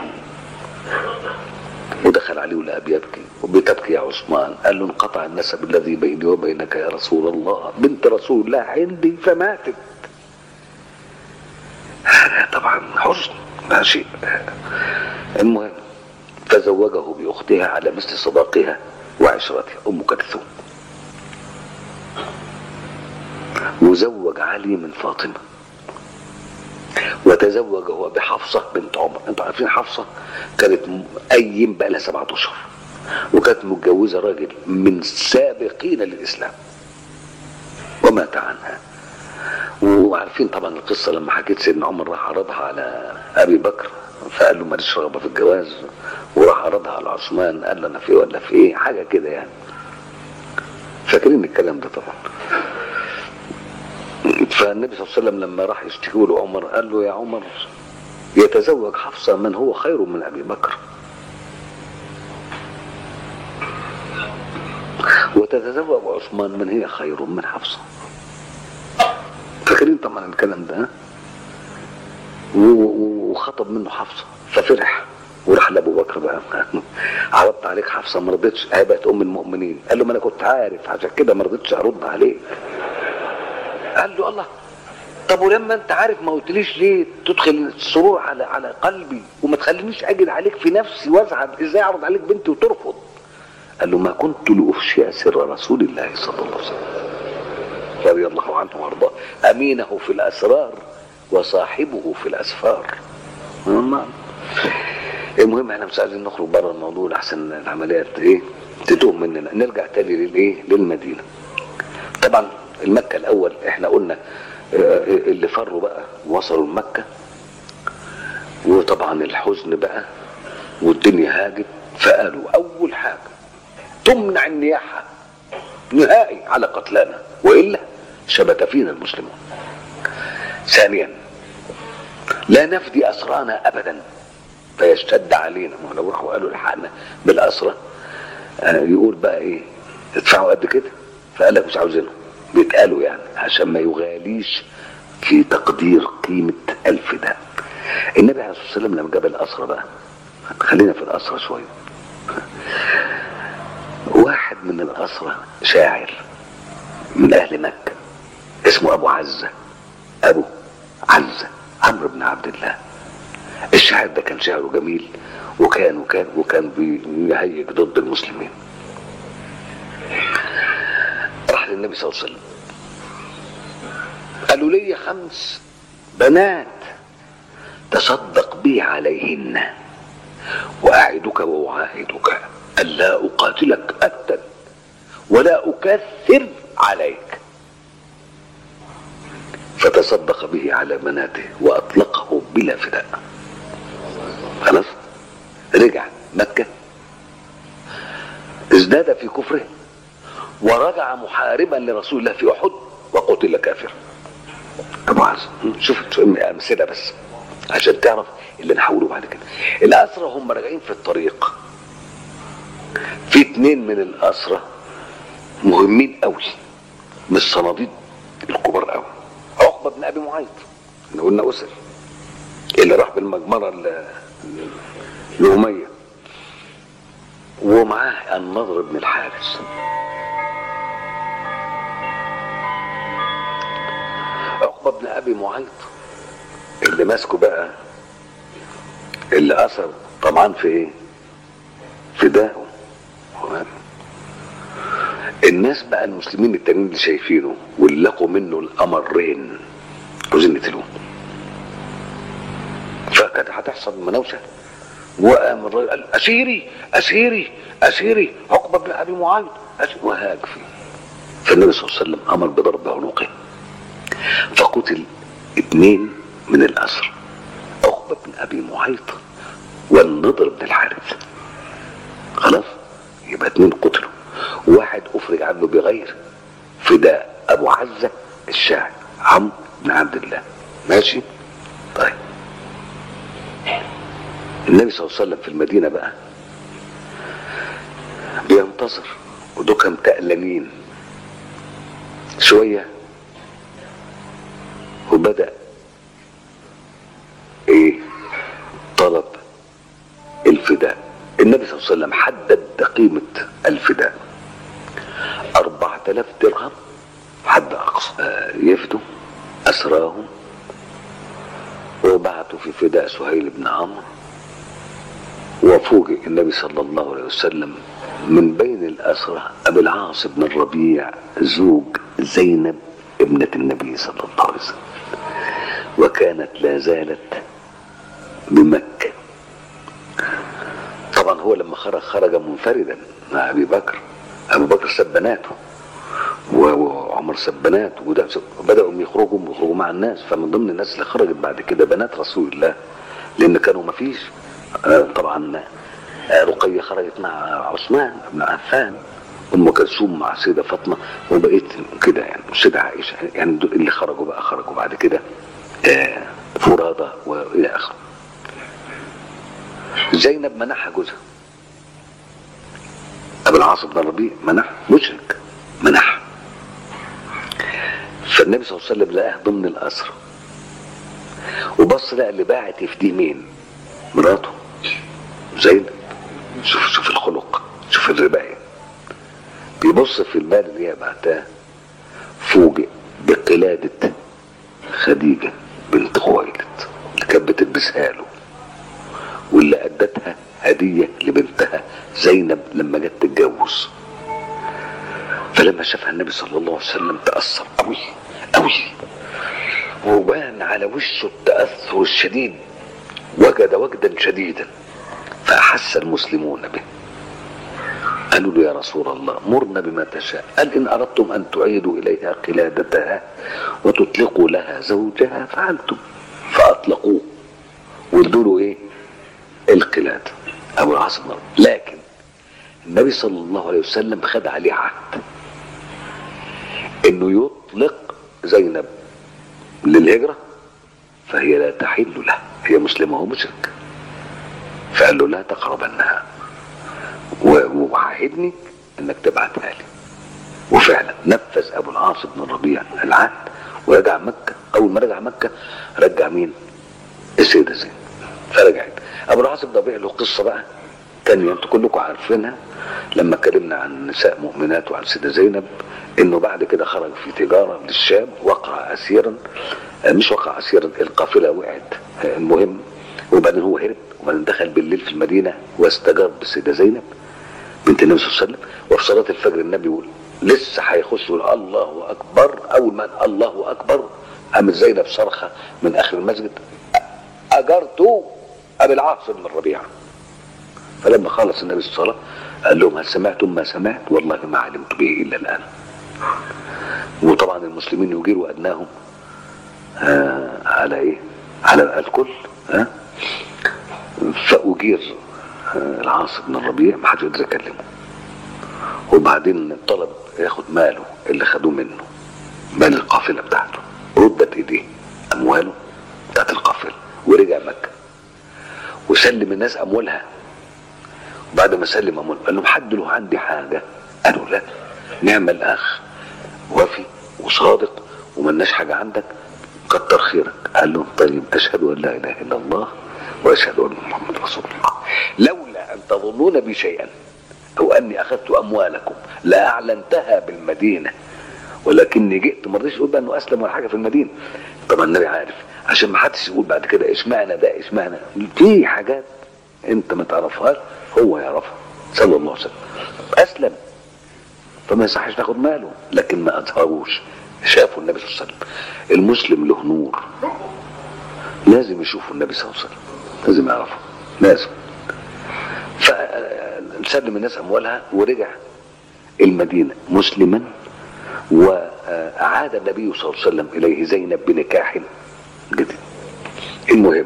ودخل عليه ولقى بيبكي وبتبكي يا عثمان قال له انقطع النسب الذي بيني وبينك يا رسول الله بنت رسول الله عندي فماتت هذا طبعا حزن ما شيء المهم فزوجه باختها على مثل صداقها وعشرتها ام كلثوم وزوج علي من فاطمه وتزوج هو بحفصه بنت عمر انتوا عارفين حفصه كانت م- ايم بقى لها سبعة اشهر وكانت متجوزه راجل من سابقين للاسلام ومات عنها وعارفين طبعا القصه لما حكيت سيدنا عمر راح عرضها على ابي بكر فقال له ماليش رغبه في الجواز وراح عرضها على عثمان قال له انا في ولا في ايه حاجه كده يعني فاكرين الكلام ده طبعا فالنبي صلى الله عليه وسلم لما راح يشتكي له عمر قال له يا عمر يتزوج حفصه من هو خير من ابي بكر وتتزوج عثمان من هي خير من حفصه فاكرين طبعا الكلام ده ها؟ و- و- وخطب منه حفصه ففرح وراح لابو بكر بقى عرضت عليك حفصه ما رضيتش هي بقت ام المؤمنين قال له ما انا كنت عارف عشان كده ما رضيتش ارد عليك قال له الله طب ولما انت عارف ما قلتليش ليه تدخل السرور على على قلبي وما تخلينيش اجد عليك في نفسي وازعل ازاي اعرض عليك بنتي وترفض قال له ما كنت لافشي سر رسول الله صلى الله عليه وسلم رضي الله عنه وارضاه امينه في الاسرار وصاحبه في الاسفار نعم. المهم احنا مش عايزين نخرج بره الموضوع احسن العمليات ايه تتوه مننا نرجع تاني للايه للمدينه طبعا المكه الاول احنا قلنا آه، اللي فروا بقى وصلوا لمكه وطبعا الحزن بقى والدنيا هاجت فقالوا اول حاجه تمنع النياحه نهائي على قتلانا والا شبت فينا المسلمون ثانيا لا نفدي اسرانا ابدا فيشتد علينا ما هو لو راحوا قالوا الحقنا بالاسرى آه، يقول بقى ايه ادفعوا قد كده فقال لك مش عاوزينهم بيتقالوا يعني عشان ما يغاليش في تقدير قيمة الفداء النبي عليه الصلاة والسلام لما جاب الأسرى بقى خلينا في الأسرى شوية واحد من الأسرى شاعر من أهل مكة اسمه أبو عزة أبو عزة عمرو بن عبد الله الشاعر ده كان شعره جميل وكان وكان وكان بيهيج ضد المسلمين راح للنبي صلى الله عليه وسلم قالوا لي خمس بنات تصدق بي عليهن وأعدك وأعاهدك ألا أقاتلك أبدا ولا أكثر عليك فتصدق به على بناته وأطلقه بلا فداء خلاص رجع مكة ازداد في كفره ورجع محاربا لرسول الله في أحد وقتل كافرا أبو عز شوف شوف أمثلة بس عشان تعرف اللي نحوله بعد كده الأسرى هم راجعين في الطريق في اتنين من الأسرى مهمين قوي من الصناديد الكبار قوي عقبة بن أبي معيط اللي قلنا أسر اللي راح بالمجمرة ل- لأمية ومعاه النضر بن الحارث عقبة بن أبي معيط اللي ماسكه بقى اللي أثر طبعا في إيه؟ فداءه الناس بقى المسلمين التانيين اللي شايفينه واللي لقوا منه الأمرين عاوزين يقتلوه فكانت هتحصل مناوشة وقام الراجل قال أسيري أسيري أسيري عقبة بن أبي معاوية أسيري وهاج فيه فالنبي صلى الله عليه وسلم أمر بضرب عنقه فقتل اثنين من الأسر عقبة بن أبي معيط والنضر بن الحارث خلاص يبقى اثنين قتلوا واحد أفرج عنه بغير فداء أبو عزة الشاعر عمرو بن عبد الله ماشي طيب النبي صلى الله عليه وسلم في المدينة بقى بينتصر ودكم تألمين شوية وبدأ ايه طلب الفداء النبي صلى الله عليه وسلم حدد قيمة الفداء أربعة آلاف درهم حد أقصى آه، يفدوا أسراهم وبعتوا في فداء سهيل بن عمرو وفوجئ النبي صلى الله عليه وسلم من بين الأسرى أبي العاص بن الربيع زوج زينب ابنة النبي صلى الله عليه وسلم وكانت لا زالت بمكة طبعا هو لما خرج خرج منفردا مع أبي بكر أبو بكر ساب بناته و- وعمر ساب بناته وده بدأوا يخرجوا يخرجوا مع الناس فمن ضمن الناس اللي خرجت بعد كده بنات رسول الله لأن كانوا ما فيش آه، طبعا آه، رقية خرجت مع عثمان بن عفان ام كلثوم مع سيده فاطمه وبقيت كده يعني سيده عائشه يعني دول اللي خرجوا بقى خرجوا بعد كده آه، فرادى والى اخره زينب منحها جوزها ابو العاص بن الربيع منح مشرك منح فالنبي صلى الله عليه وسلم لقاه ضمن الاسرى وبص لقى اللي باعت يفديه مين مراته زينب شوف شوف الخلق شوف الرباية بيبص في المال اللي هي بعتها فوجئ بقلادة خديجة بنت خويلد اللي كانت بتلبسها له واللي ادتها هدية لبنتها زينب لما جت تتجوز فلما شافها النبي صلى الله عليه وسلم تأثر قوي قوي وبان على وشه التأثر الشديد وجد وجدا شديدا فأحس المسلمون به قالوا له يا رسول الله مرنا بما تشاء قال إن أردتم أن تعيدوا إليها قلادتها وتطلقوا لها زوجها فعلتم فأطلقوه وادوا له إيه القلادة أبو العاص بن ربيعة. لكن النبي صلى الله عليه وسلم خد عليه عهد انه يطلق زينب للهجرة فهي لا تحل له هي مسلمة وهو مشرك فقال له لا تقربنها و- وعاهدني انك تبعتها لي وفعلا نفذ ابو العاص بن الربيع العهد ورجع مكة اول ما رجع مكة رجع مين السيدة زينب فرجعت ابو العاص بن الربيع له قصة بقى تانية انتوا كلكم عارفينها لما اتكلمنا عن نساء مؤمنات وعن السيدة زينب انه بعد كده خرج في تجارة للشام وقع اسيرا آه، مش وقع اسيرا القافلة وقعت آه، المهم وبعدين هو هرب وبعدين دخل بالليل في المدينة واستجار بالسيدة زينب بنت النبي صلى الله عليه وسلم وفي صلاة الفجر النبي يقول لسه هيخش يقول الله اكبر اول ما قال الله اكبر قامت زينب صرخة من اخر المسجد اجرت ابي العاص بن الربيع فلما خلص النبي صلى الله عليه وسلم قال لهم هل سمعتم ما سمعت والله ما علمت به الا الان وطبعا المسلمين يجيروا ادناهم آه على ايه على الكل ها فاجير آه العاص بن الربيع ما حدش يقدر يكلمه وبعدين طلب ياخد ماله اللي خدوه منه مال القافله بتاعته ردت ايديه امواله بتاعت القافله ورجع مكه وسلم الناس اموالها بعد ما سلم اموال قال لهم حد له عندي حاجه قالوا لا نعم الاخ وفي وصادق وملناش حاجه عندك كتر خيرك قال لهم طيب اشهد ان لا اله الا الله واشهد ان محمد رسول الله لولا ان تظنون بي شيئا او اني اخذت اموالكم لاعلنتها بالمدينه ولكني جئت ما رضيتش اقول بقى انه اسلم ولا حاجه في المدينه طبعا النبي عارف عشان ما حدش يقول بعد كده اشمعنى ده اشمعنى في حاجات انت ما تعرفهاش هو يعرفها صلى الله عليه وسلم اسلم فما يصحش تاخد ماله لكن ما اظهروش شافوا النبي صلى الله عليه وسلم المسلم له نور لازم يشوفوا النبي صلى الله عليه وسلم لازم يعرفه لازم فسلم الناس اموالها ورجع المدينه مسلما وعاد النبي صلى الله عليه وسلم اليه زينب بنكاح جديد المهم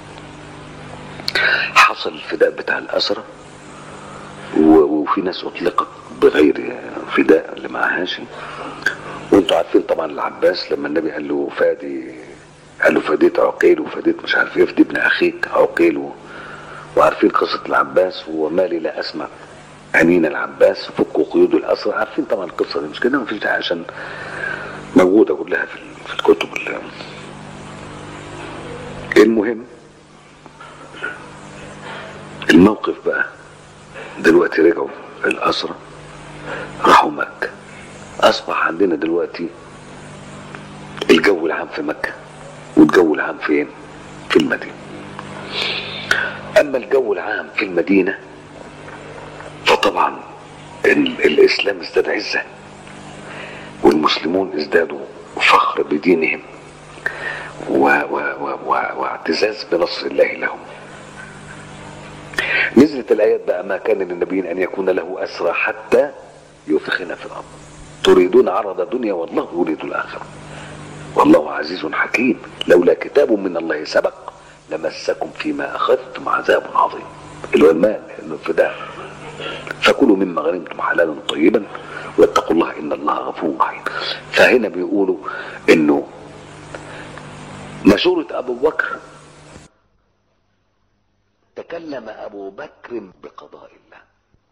حصل الفداء بتاع الأسرة و- وفي ناس أطلقت بغير فداء اللي معهاش وانتوا عارفين طبعا العباس لما النبي قال له فادي قال له فديت عقيل وفديت مش عارف ايه فدي ابن اخيك عقيل و... وعارفين قصة العباس وما لي لا اسمع امين العباس فكوا قيود الاسرى عارفين طبعا القصة دي مش كده مفيش داعي عشان موجودة كلها في, ال- في الكتب ال- المهم الموقف بقى دلوقتي رجعوا الأسرة راحوا مكة أصبح عندنا دلوقتي الجو العام في مكة والجو العام فين؟ في المدينة أما الجو العام في المدينة فطبعا ال- الإسلام ازداد عزة والمسلمون ازدادوا فخر بدينهم و و و و واعتزاز بنصر الله لهم نزلت الآيات بقى ما كان للنبي أن يكون له أسرى حتى يثخن في الأرض تريدون عرض الدنيا والله يريد الآخرة والله عزيز حكيم لولا كتاب من الله سبق لمسكم فيما أخذتم عذاب عظيم اللي هو المال الفداء فكلوا مما غنمتم حلالا طيبا واتقوا الله إن الله غفور رحيم فهنا بيقولوا إنه مشورة أبو بكر تكلم أبو بكر بقضاء الله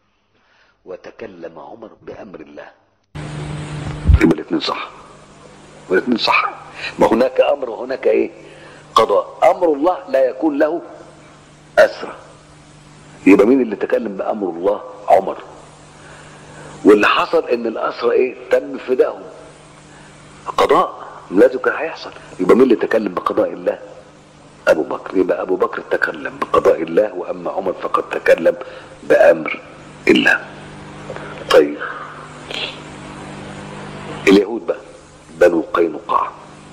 وتكلم عمر بأمر الله يبقى الاثنين صح والاثنين صح ما هناك أمر وهناك إيه قضاء أمر الله لا يكون له أسرى يبقى مين اللي تكلم بأمر الله عمر واللي حصل ان الأسرى ايه تم فدائهم قضاء لازم كان هيحصل يبقى مين اللي تكلم بقضاء الله ابو بكر يبقى ابو بكر تكلم بقضاء الله واما عمر فقد تكلم بامر الله طيب اليهود بقى بنو قينقاع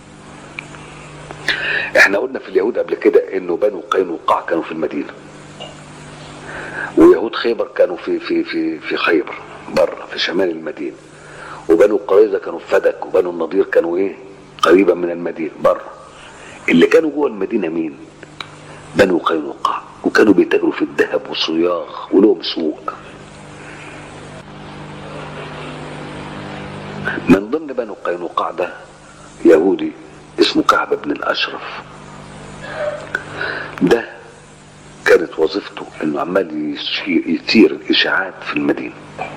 احنا قلنا في اليهود قبل كده انه بنو قينقاع كانوا في المدينه ويهود خيبر كانوا في في في في خيبر بره في شمال المدينه وبنو قريظه كانوا في فدك وبنو النضير كانوا ايه قريبا من المدينه بره اللي كانوا جوه المدينه مين بنو قينقاع وكانوا بيتاجروا في الذهب والصياغ ولهم سوق من ضمن بنو قينقاع ده يهودي اسمه كعب بن الاشرف ده كانت وظيفته انه عمال يثير الاشاعات في المدينه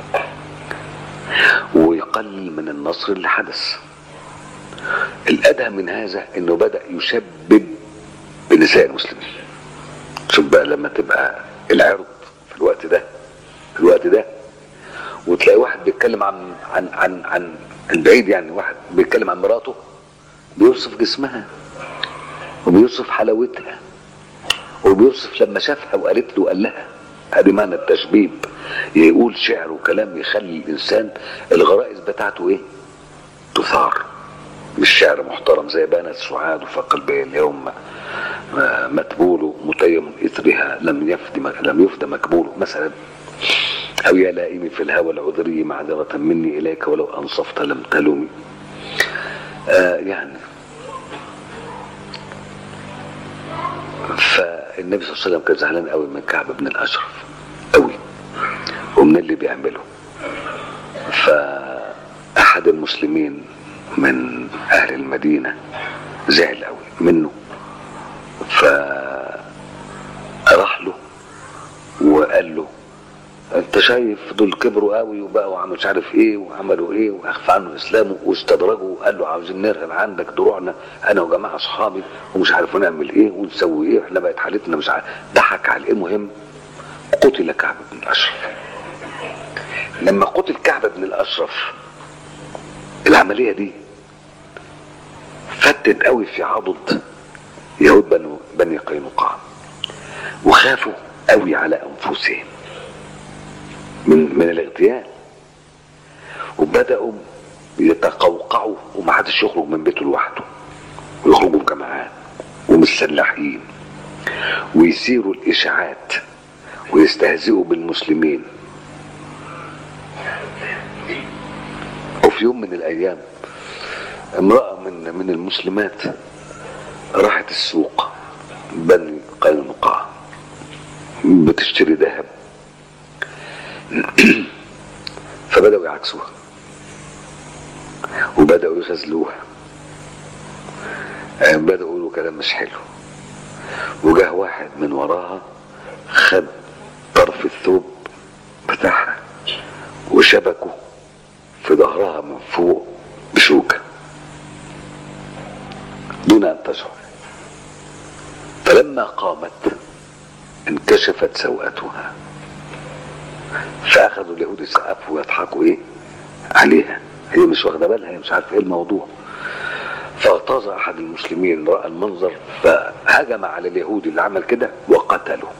ويقلل من النصر اللي حدث الادهى من هذا انه بدا يشبب بنساء المسلمين شوف بقى لما تبقى العرض في الوقت ده في الوقت ده وتلاقي واحد بيتكلم عن عن عن عن البعيد يعني واحد بيتكلم عن مراته بيوصف جسمها وبيوصف حلاوتها وبيوصف لما شافها وقالت له قال لها ادي معنى التشبيب يقول شعر وكلام يخلي الانسان الغرائز بتاعته ايه تثار مش شعر محترم زي بانت سعاد وفق البي اليوم متبول متيم اثرها لم يفد لم يفد مكبول مثلا او يا لائمي في الهوى العذري معذرة مني اليك ولو انصفت لم تلومي آه يعني فالنبي صلى الله عليه وسلم كان زعلان قوي من كعب بن الاشرف قوي ومن اللي بيعمله فاحد المسلمين من اهل المدينه زعل قوي منه فراح له وقال له انت شايف دول كبروا قوي وبقوا مش عارف ايه وعملوا ايه واخفى عنه اسلامه واستدرجوا وقال له عاوزين نرهب عندك دروعنا انا وجماعه اصحابي ومش عارف نعمل ايه ونسوي ايه احنا بقت حالتنا مش عارف ضحك على المهم قتل كعب بن الاشرف لما قتل كعب بن الاشرف العمليه دي فتت قوي في عضد يهود بنو بني قينقاع وخافوا قوي على انفسهم من من الاغتيال وبداوا يتقوقعوا ومحدش يخرج من بيته لوحده ويخرجوا بجماعات ومسلحين ويثيروا الاشاعات ويستهزئوا بالمسلمين وفي يوم من الايام امراه من من المسلمات راحت السوق بني قينقاع بتشتري ذهب فبدأوا يعكسوها وبدأوا يغزلوها بدأوا يقولوا كلام مش حلو وجاه واحد من وراها خد طرف الثوب بتاعها وشبكه في ظهرها من فوق بشوكة دون أن تشعر فلما قامت انكشفت سوءتها فاخذوا اليهود يسقفوا ويضحكوا ايه عليها هي مش واخده بالها هي مش عارفه ايه الموضوع فاغتاظ احد المسلمين راى المنظر فهجم على اليهودي اللي عمل كده وقتله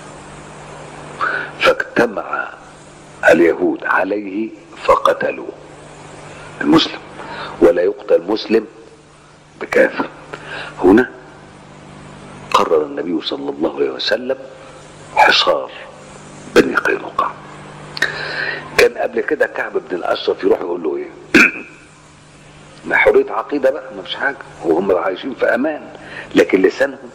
فاجتمع اليهود عليه فقتلوه المسلم ولا يقتل مسلم بكافر هنا قرر النبي صلى الله عليه وسلم حصار بني قينقاع كان قبل كده كعب بن الاشرف يروح يقول له ايه ما حريه عقيده بقى ما فيش حاجه وهم عايشين في امان لكن لسانهم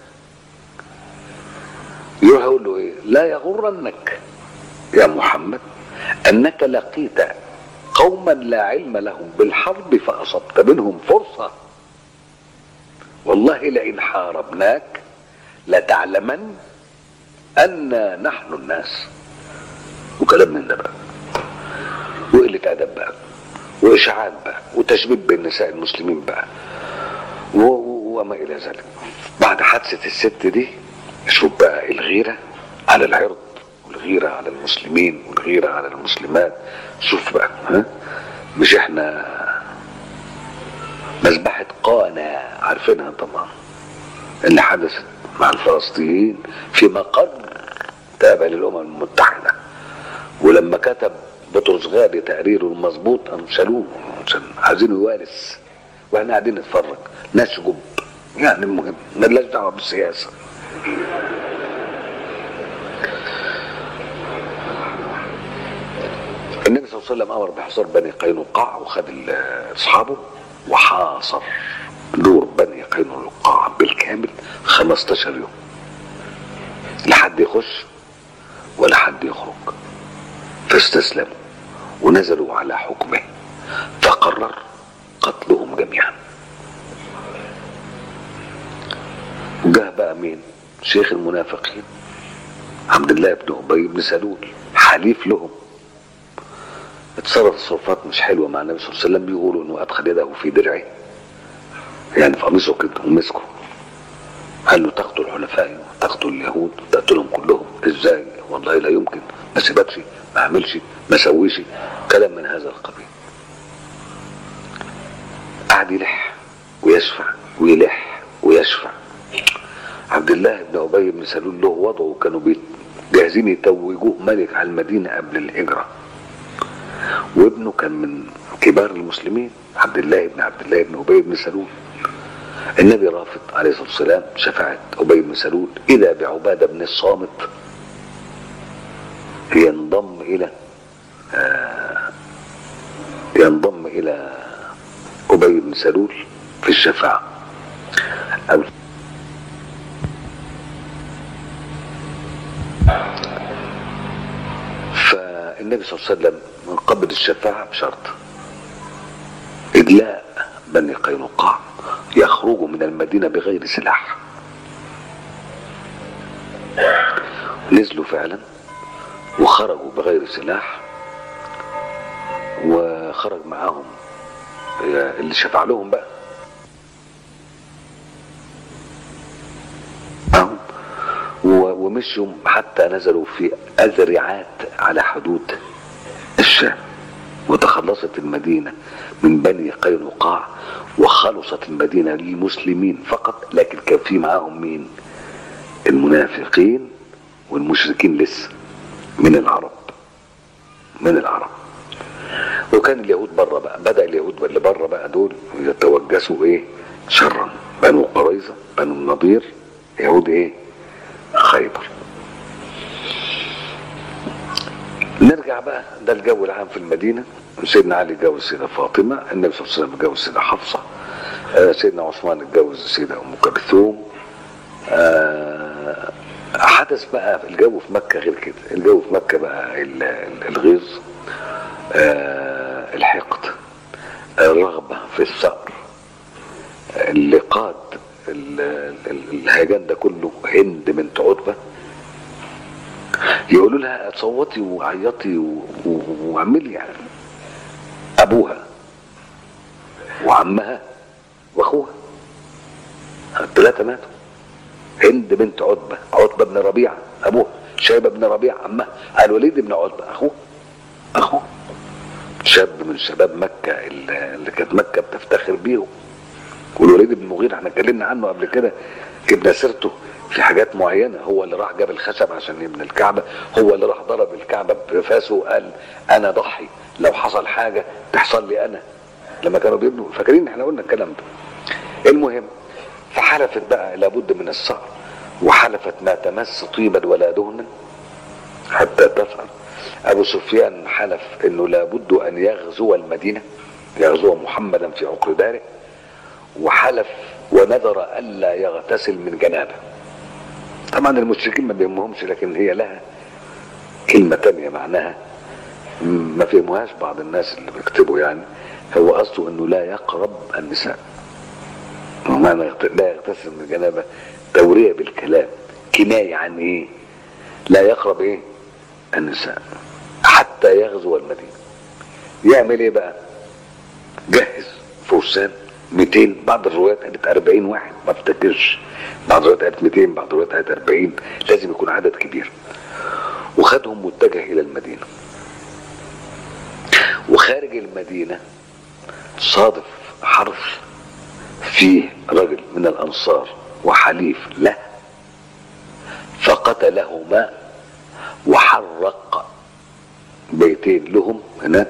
يروح يقول له ايه لا يغرنك يا محمد انك لقيت قوما لا علم لهم بالحرب فاصبت منهم فرصه والله لئن حاربناك لتعلمن أن نحن الناس وكلام من ده بقى وقلة أدب بقى وإشاعات بقى وتشبيب بين نساء المسلمين بقى وما إلى ذلك بعد حادثة الست دي شوف بقى الغيرة على العرض والغيرة على المسلمين والغيرة على المسلمات شوف بقى ها مش احنا مذبحة قانا عارفينها طبعا اللي حدثت مع الفلسطينيين في مقر تابع للأمم المتحدة ولما كتب بطرس غالي تقريره المظبوط قام شالوه عشان عايزينه يوارث واحنا قاعدين نتفرج ناس شجب يعني المهم مالناش دعوه بالسياسه النبي صلى الله عليه وسلم امر بحصار بني قينقاع وخد ال- اصحابه وحاصر دور بني قينقاع بالكامل 15 يوم لا حد يخش ولا حد يخرج فاستسلموا ونزلوا على حكمه فقرر قتلهم جميعا جه بقى مين شيخ المنافقين عبد الله بن ابي بن سلول حليف لهم اتصرف تصرفات مش حلوه مع النبي صلى الله عليه وسلم بيقولوا انه ادخل يده في درعه يعني في قميصه كده ومسكه قال له تقتل حلفائي تقتل اليهود تقتلهم كلهم ازاي والله لا يمكن ما سيبكش ما اعملش ما سويش كلام من هذا القبيل قعد يلح ويشفع ويلح ويشفع عبد الله بن ابي بن سلول له وضعه كانوا بيت- جاهزين يتوجوه ملك على المدينه قبل الهجره وابنه كان من كبار المسلمين عبد الله بن عبد الله بن ابي بن سلول النبي رافض عليه الصلاه والسلام شفاعه ابي بن سلول اذا بعباده بن الصامت ينضم الى آه، ينضم الى ابي بن سلول في الشفاعه أو فالنبي صلى الله عليه وسلم قبل الشفاعة بشرط إدلاء بني قينقاع يخرجوا من المدينة بغير سلاح نزلوا فعلا وخرجوا بغير سلاح وخرج معاهم اللي شفع لهم بقى معاهم و- ومشوا حتى نزلوا في أذرعات على حدود الشام وتخلصت المدينة من بني قينقاع وخلصت المدينة للمسلمين فقط لكن كان في معاهم مين المنافقين والمشركين لسه من العرب من العرب وكان اليهود بره بقى بدا اليهود اللي بره بقى دول يتوجسوا ايه شرا بنو قريظه بنو النضير يهود ايه خيبر نرجع بقى ده الجو العام في المدينه سيدنا علي اتجوز السيده فاطمه النبي صلى الله عليه وسلم اتجوز السيده حفصه آه، سيدنا عثمان اتجوز السيده ام كلثوم آه، حدث بقى الجو في مكه غير كده الجو في مكه بقى ال- ال- الغيظ آه، الحقد الرغبه في الثأر اللي قاد ال- ال- الهيجان ده كله هند بنت عتبه يقولوا لها صوتي وعيطي و- و- واعملي يعني ابوها وعمها واخوها الثلاثه ماتوا هند بنت عتبه عتبه بن ربيعه ابوها شيبه بن ربيعه عمها الوليد بن عتبه اخوه اخوه شاب من شباب مكه اللي اللي كانت مكه بتفتخر بيهم والوليد بن المغيرة احنا اتكلمنا عنه قبل كده جبنا سيرته في حاجات معينة هو اللي راح جاب الخشب عشان يبني الكعبة هو اللي راح ضرب الكعبة بفاسه وقال انا ضحي لو حصل حاجة تحصل لي انا لما كانوا بيبنوا فاكرين احنا قلنا الكلام ده المهم فحلفت بقى لابد من الصقر وحلفت ما تمس طيبا ولا دهنا حتى تفعل ابو سفيان حلف انه لابد ان يغزو المدينه يغزو محمدا في عقر داره وحلف ونذر الا يغتسل من جنابه طبعا المشركين ما بيهمهمش لكن هي لها كلمة تانية معناها م- ما فهموهاش بعض الناس اللي بيكتبوا يعني هو قصده انه لا يقرب النساء ومعنى يغت- لا يغتسل من جنابه تورية بالكلام كناية عن ايه لا يقرب ايه النساء حتى يغزو المدينة يعمل ايه بقى جهز فرسان 200 بعض الروايات قالت 40 واحد ما افتكرش بعض الروايات قالت 200 بعض الروايات قالت 40 لازم يكون عدد كبير وخدهم متجه الى المدينه وخارج المدينه صادف حرس فيه رجل من الانصار وحليف له فقتلهما وحرق بيتين لهم هناك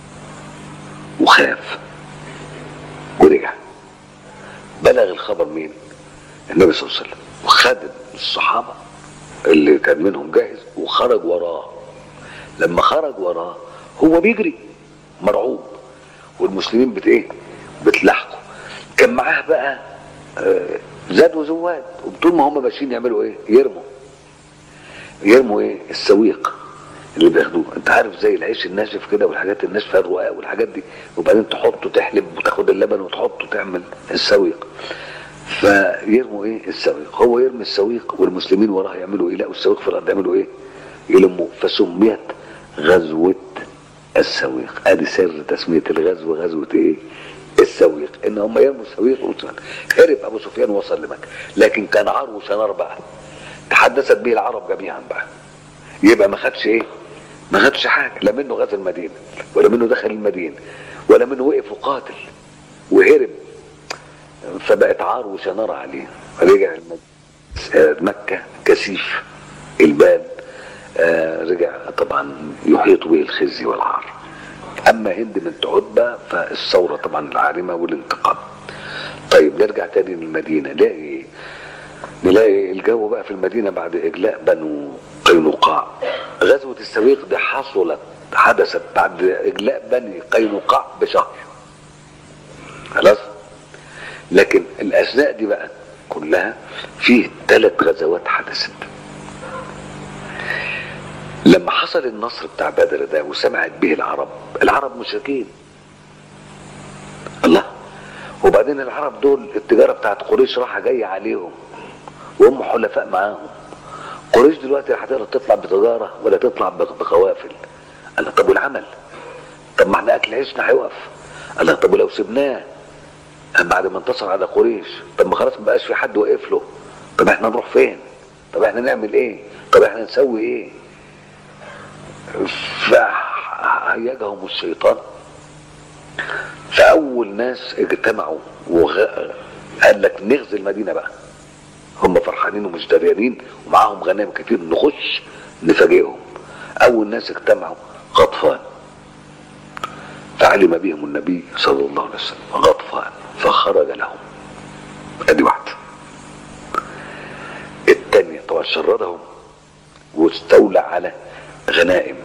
وخاف ورجع بلغ الخبر مين النبي صلى الله عليه وسلم وخد الصحابة اللي كان منهم جاهز وخرج وراه لما خرج وراه هو بيجري مرعوب والمسلمين بت ايه بتلاحقوا كان معاه بقى آه، زاد وزواد وطول ما هم ماشيين يعملوا ايه يرموا يرموا ايه السويق اللي بياخدوه انت عارف زي العيش الناشف كده والحاجات الناشفه الرقاق والحاجات دي وبعدين تحطه تحلب وتاخد اللبن وتحطه تعمل السويق فيرموا ايه السويق هو يرمي السويق والمسلمين وراه يعملوا ايه لا السويق في الارض يعملوا ايه يلموه فسميت غزوه السويق ادي سر تسميه الغزو غزوه ايه السويق ان هم يرموا السويق وصل. هرب ابو سفيان وصل لمكه لكن كان عار وشنار بقى تحدثت به العرب جميعا بقى يبقى ما خدش ايه ما خدش حاجه لا منه غزا المدينه ولا منه دخل المدينه ولا منه وقف وقاتل وهرب فبقت عار وشنار عليه رجع المد- مكة كثيف الباب آه، رجع طبعا يحيط به الخزي والعار اما هند بنت عتبة فالثورة طبعا العارمة والانتقام طيب نرجع تاني للمدينة نلاقي ايه؟ نلاقي الجو بقى في المدينة بعد إجلاء بنو قينقاع غزوة السويق دي حصلت حدثت بعد إجلاء بني قينقاع بشهر خلاص لكن الأثناء دي بقى كلها فيه ثلاث غزوات حدثت لما حصل النصر بتاع بدر ده وسمعت به العرب العرب مشركين الله وبعدين العرب دول التجارة بتاعت قريش راحة جاية عليهم وهم حلفاء معاهم قريش دلوقتي هتقدر تطلع بتجارة ولا تطلع بقوافل قال له طب والعمل طب ما احنا اكل عيشنا هيقف قال له طب ولو سبناه بعد ما انتصر على قريش طب ما خلاص ما بقاش في حد واقف له طب احنا نروح فين طب احنا نعمل ايه طب احنا نسوي ايه فهيجهم الشيطان فاول ناس اجتمعوا وغ... قال لك نغزي المدينه بقى هم فرحانين ومش دريانين ومعاهم غنائم كتير نخش نفاجئهم اول ناس اجتمعوا غطفان فعلم بهم النبي صلى الله عليه وسلم غطفان فخرج لهم ادي واحده الثانيه طبعا شردهم واستولى على غنائم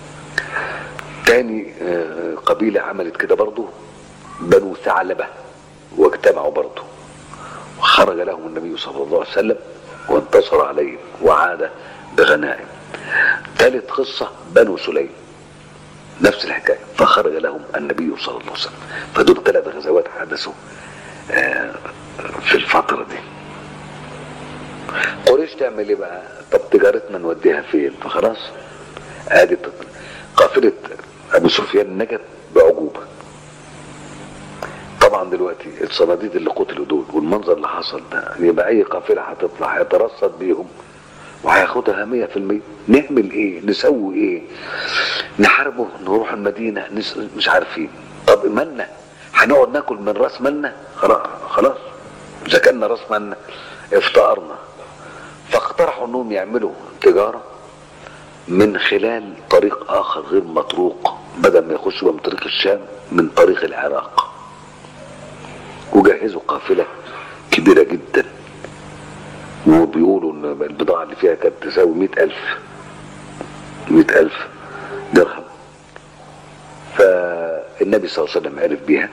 تاني آه، قبيلة عملت كده برضو بنو ثعلبة واجتمعوا برضو وخرج لهم النبي صلى الله عليه وسلم وانتصر عليهم وعاد بغنائم ثالث قصة بنو سليم نفس الحكاية فخرج لهم النبي صلى الله عليه وسلم فدول ثلاث غزوات حدثوا آه، في الفترة دي قريش تعمل ايه بقى طب تجارتنا نوديها فين فخلاص ادي قافلة ابو سفيان نجت بعجوبة طبعا دلوقتي الصناديد اللي قتلوا دول والمنظر اللي حصل ده يبقى اي قافلة هتطلع هيترصد بيهم وهياخدها مية في المية نعمل ايه نسوي ايه نحاربه نروح المدينة نس... مش عارفين طب مالنا هنقعد ناكل من راس مالنا خلاص خلاص اذا كنا راس مالنا افتقرنا فاقترحوا انهم يعملوا تجارة من خلال طريق اخر غير مطروق بدل ما يخشوا من طريق الشام من طريق العراق وجهزوا قافلة كبيرة جدا وبيقولوا ان البضاعة اللي فيها كانت تساوي مئة الف مئة الف درهم فالنبي صلى الله عليه وسلم عرف بيها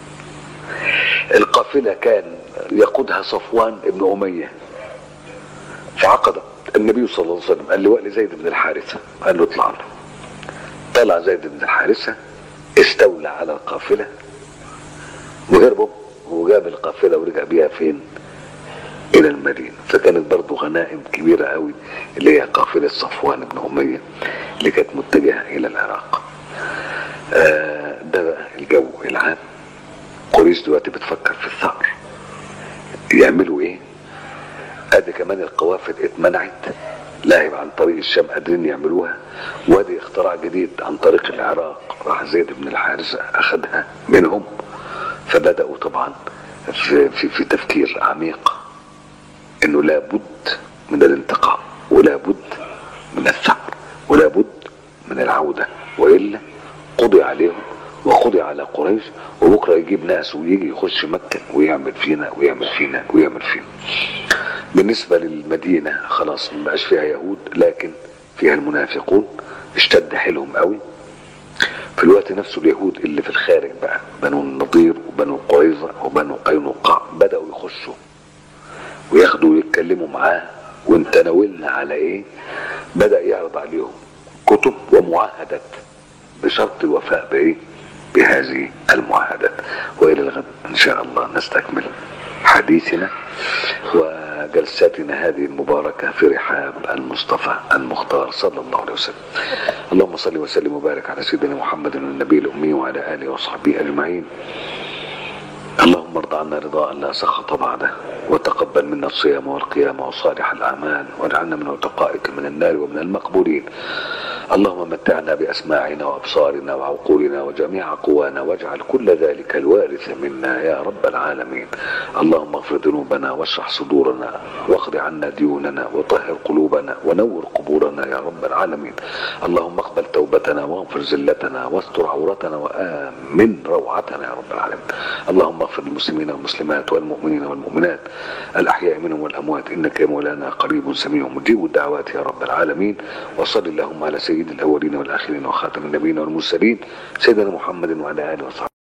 القافلة كان يقودها صفوان ابن أمية فعقد النبي صلى الله عليه وسلم قال لواء لزيد بن الحارثة قال له اطلع له طلع زيد بن الحارثة استولى على القافلة وهربوا وجاب القافلة ورجع بيها فين الى المدينة فكانت برضو غنائم كبيرة قوي اللي هي قافلة صفوان بن أمية اللي كانت متجهة الى العراق آه ده بقى الجو العام قريش دلوقتي بتفكر في الثأر يعملوا ايه ادي كمان القوافل اتمنعت لا يبقى عن طريق الشام قادرين يعملوها وادي اختراع جديد عن طريق العراق راح زيد بن الحارثة اخذها منهم فبدأوا طبعا في, في, في تفكير عميق انه لابد من الانتقام ولا بد من الثأر ولا بد من العودة وإلا قضي عليهم وقضي على قريش وبكرة يجيب ناس ويجي يخش مكة ويعمل فينا ويعمل فينا ويعمل فينا بالنسبة للمدينة خلاص ما بقاش فيها يهود لكن فيها المنافقون اشتد حيلهم قوي في الوقت نفسه اليهود اللي في الخارج بقى بنو النضير وبنو قريظة وبنو قينقاع بدأوا يخشوا وياخدوا ويتكلموا معاه وانت ناولنا على ايه بدأ يعرض عليهم كتب ومعاهدات بشرط الوفاء بايه بهذه المعاهدات والى الغد ان شاء الله نستكمل حديثنا وجلساتنا هذه المباركة في رحاب المصطفى المختار صلى الله عليه وسلم اللهم صل وسلم وبارك على سيدنا محمد النبي الأمي وعلى آله وصحبه أجمعين اللهم ارض عنا رضاء لا سخط بعده وتقبل منا الصيام والقيام وصالح الأعمال واجعلنا من عتقائك من النار ومن المقبولين اللهم متعنا بأسماعنا وأبصارنا وعقولنا وجميع قوانا واجعل كل ذلك الوارث منا يا رب العالمين اللهم اغفر ذنوبنا واشرح صدورنا واقض عنا ديوننا وطهر قلوبنا ونور قبورنا يا رب العالمين اللهم اقبل توبتنا واغفر زلتنا واستر عورتنا وآمن روعتنا يا رب العالمين اللهم اغفر للمسلمين والمسلمات والمؤمنين والمؤمنات الأحياء منهم والأموات إنك يا مولانا قريب سميع مجيب الدعوات يا رب العالمين وصل اللهم على سيد الأولين والآخرين وخاتم النبيين والمرسلين سيدنا محمد وعلى آله وصحبه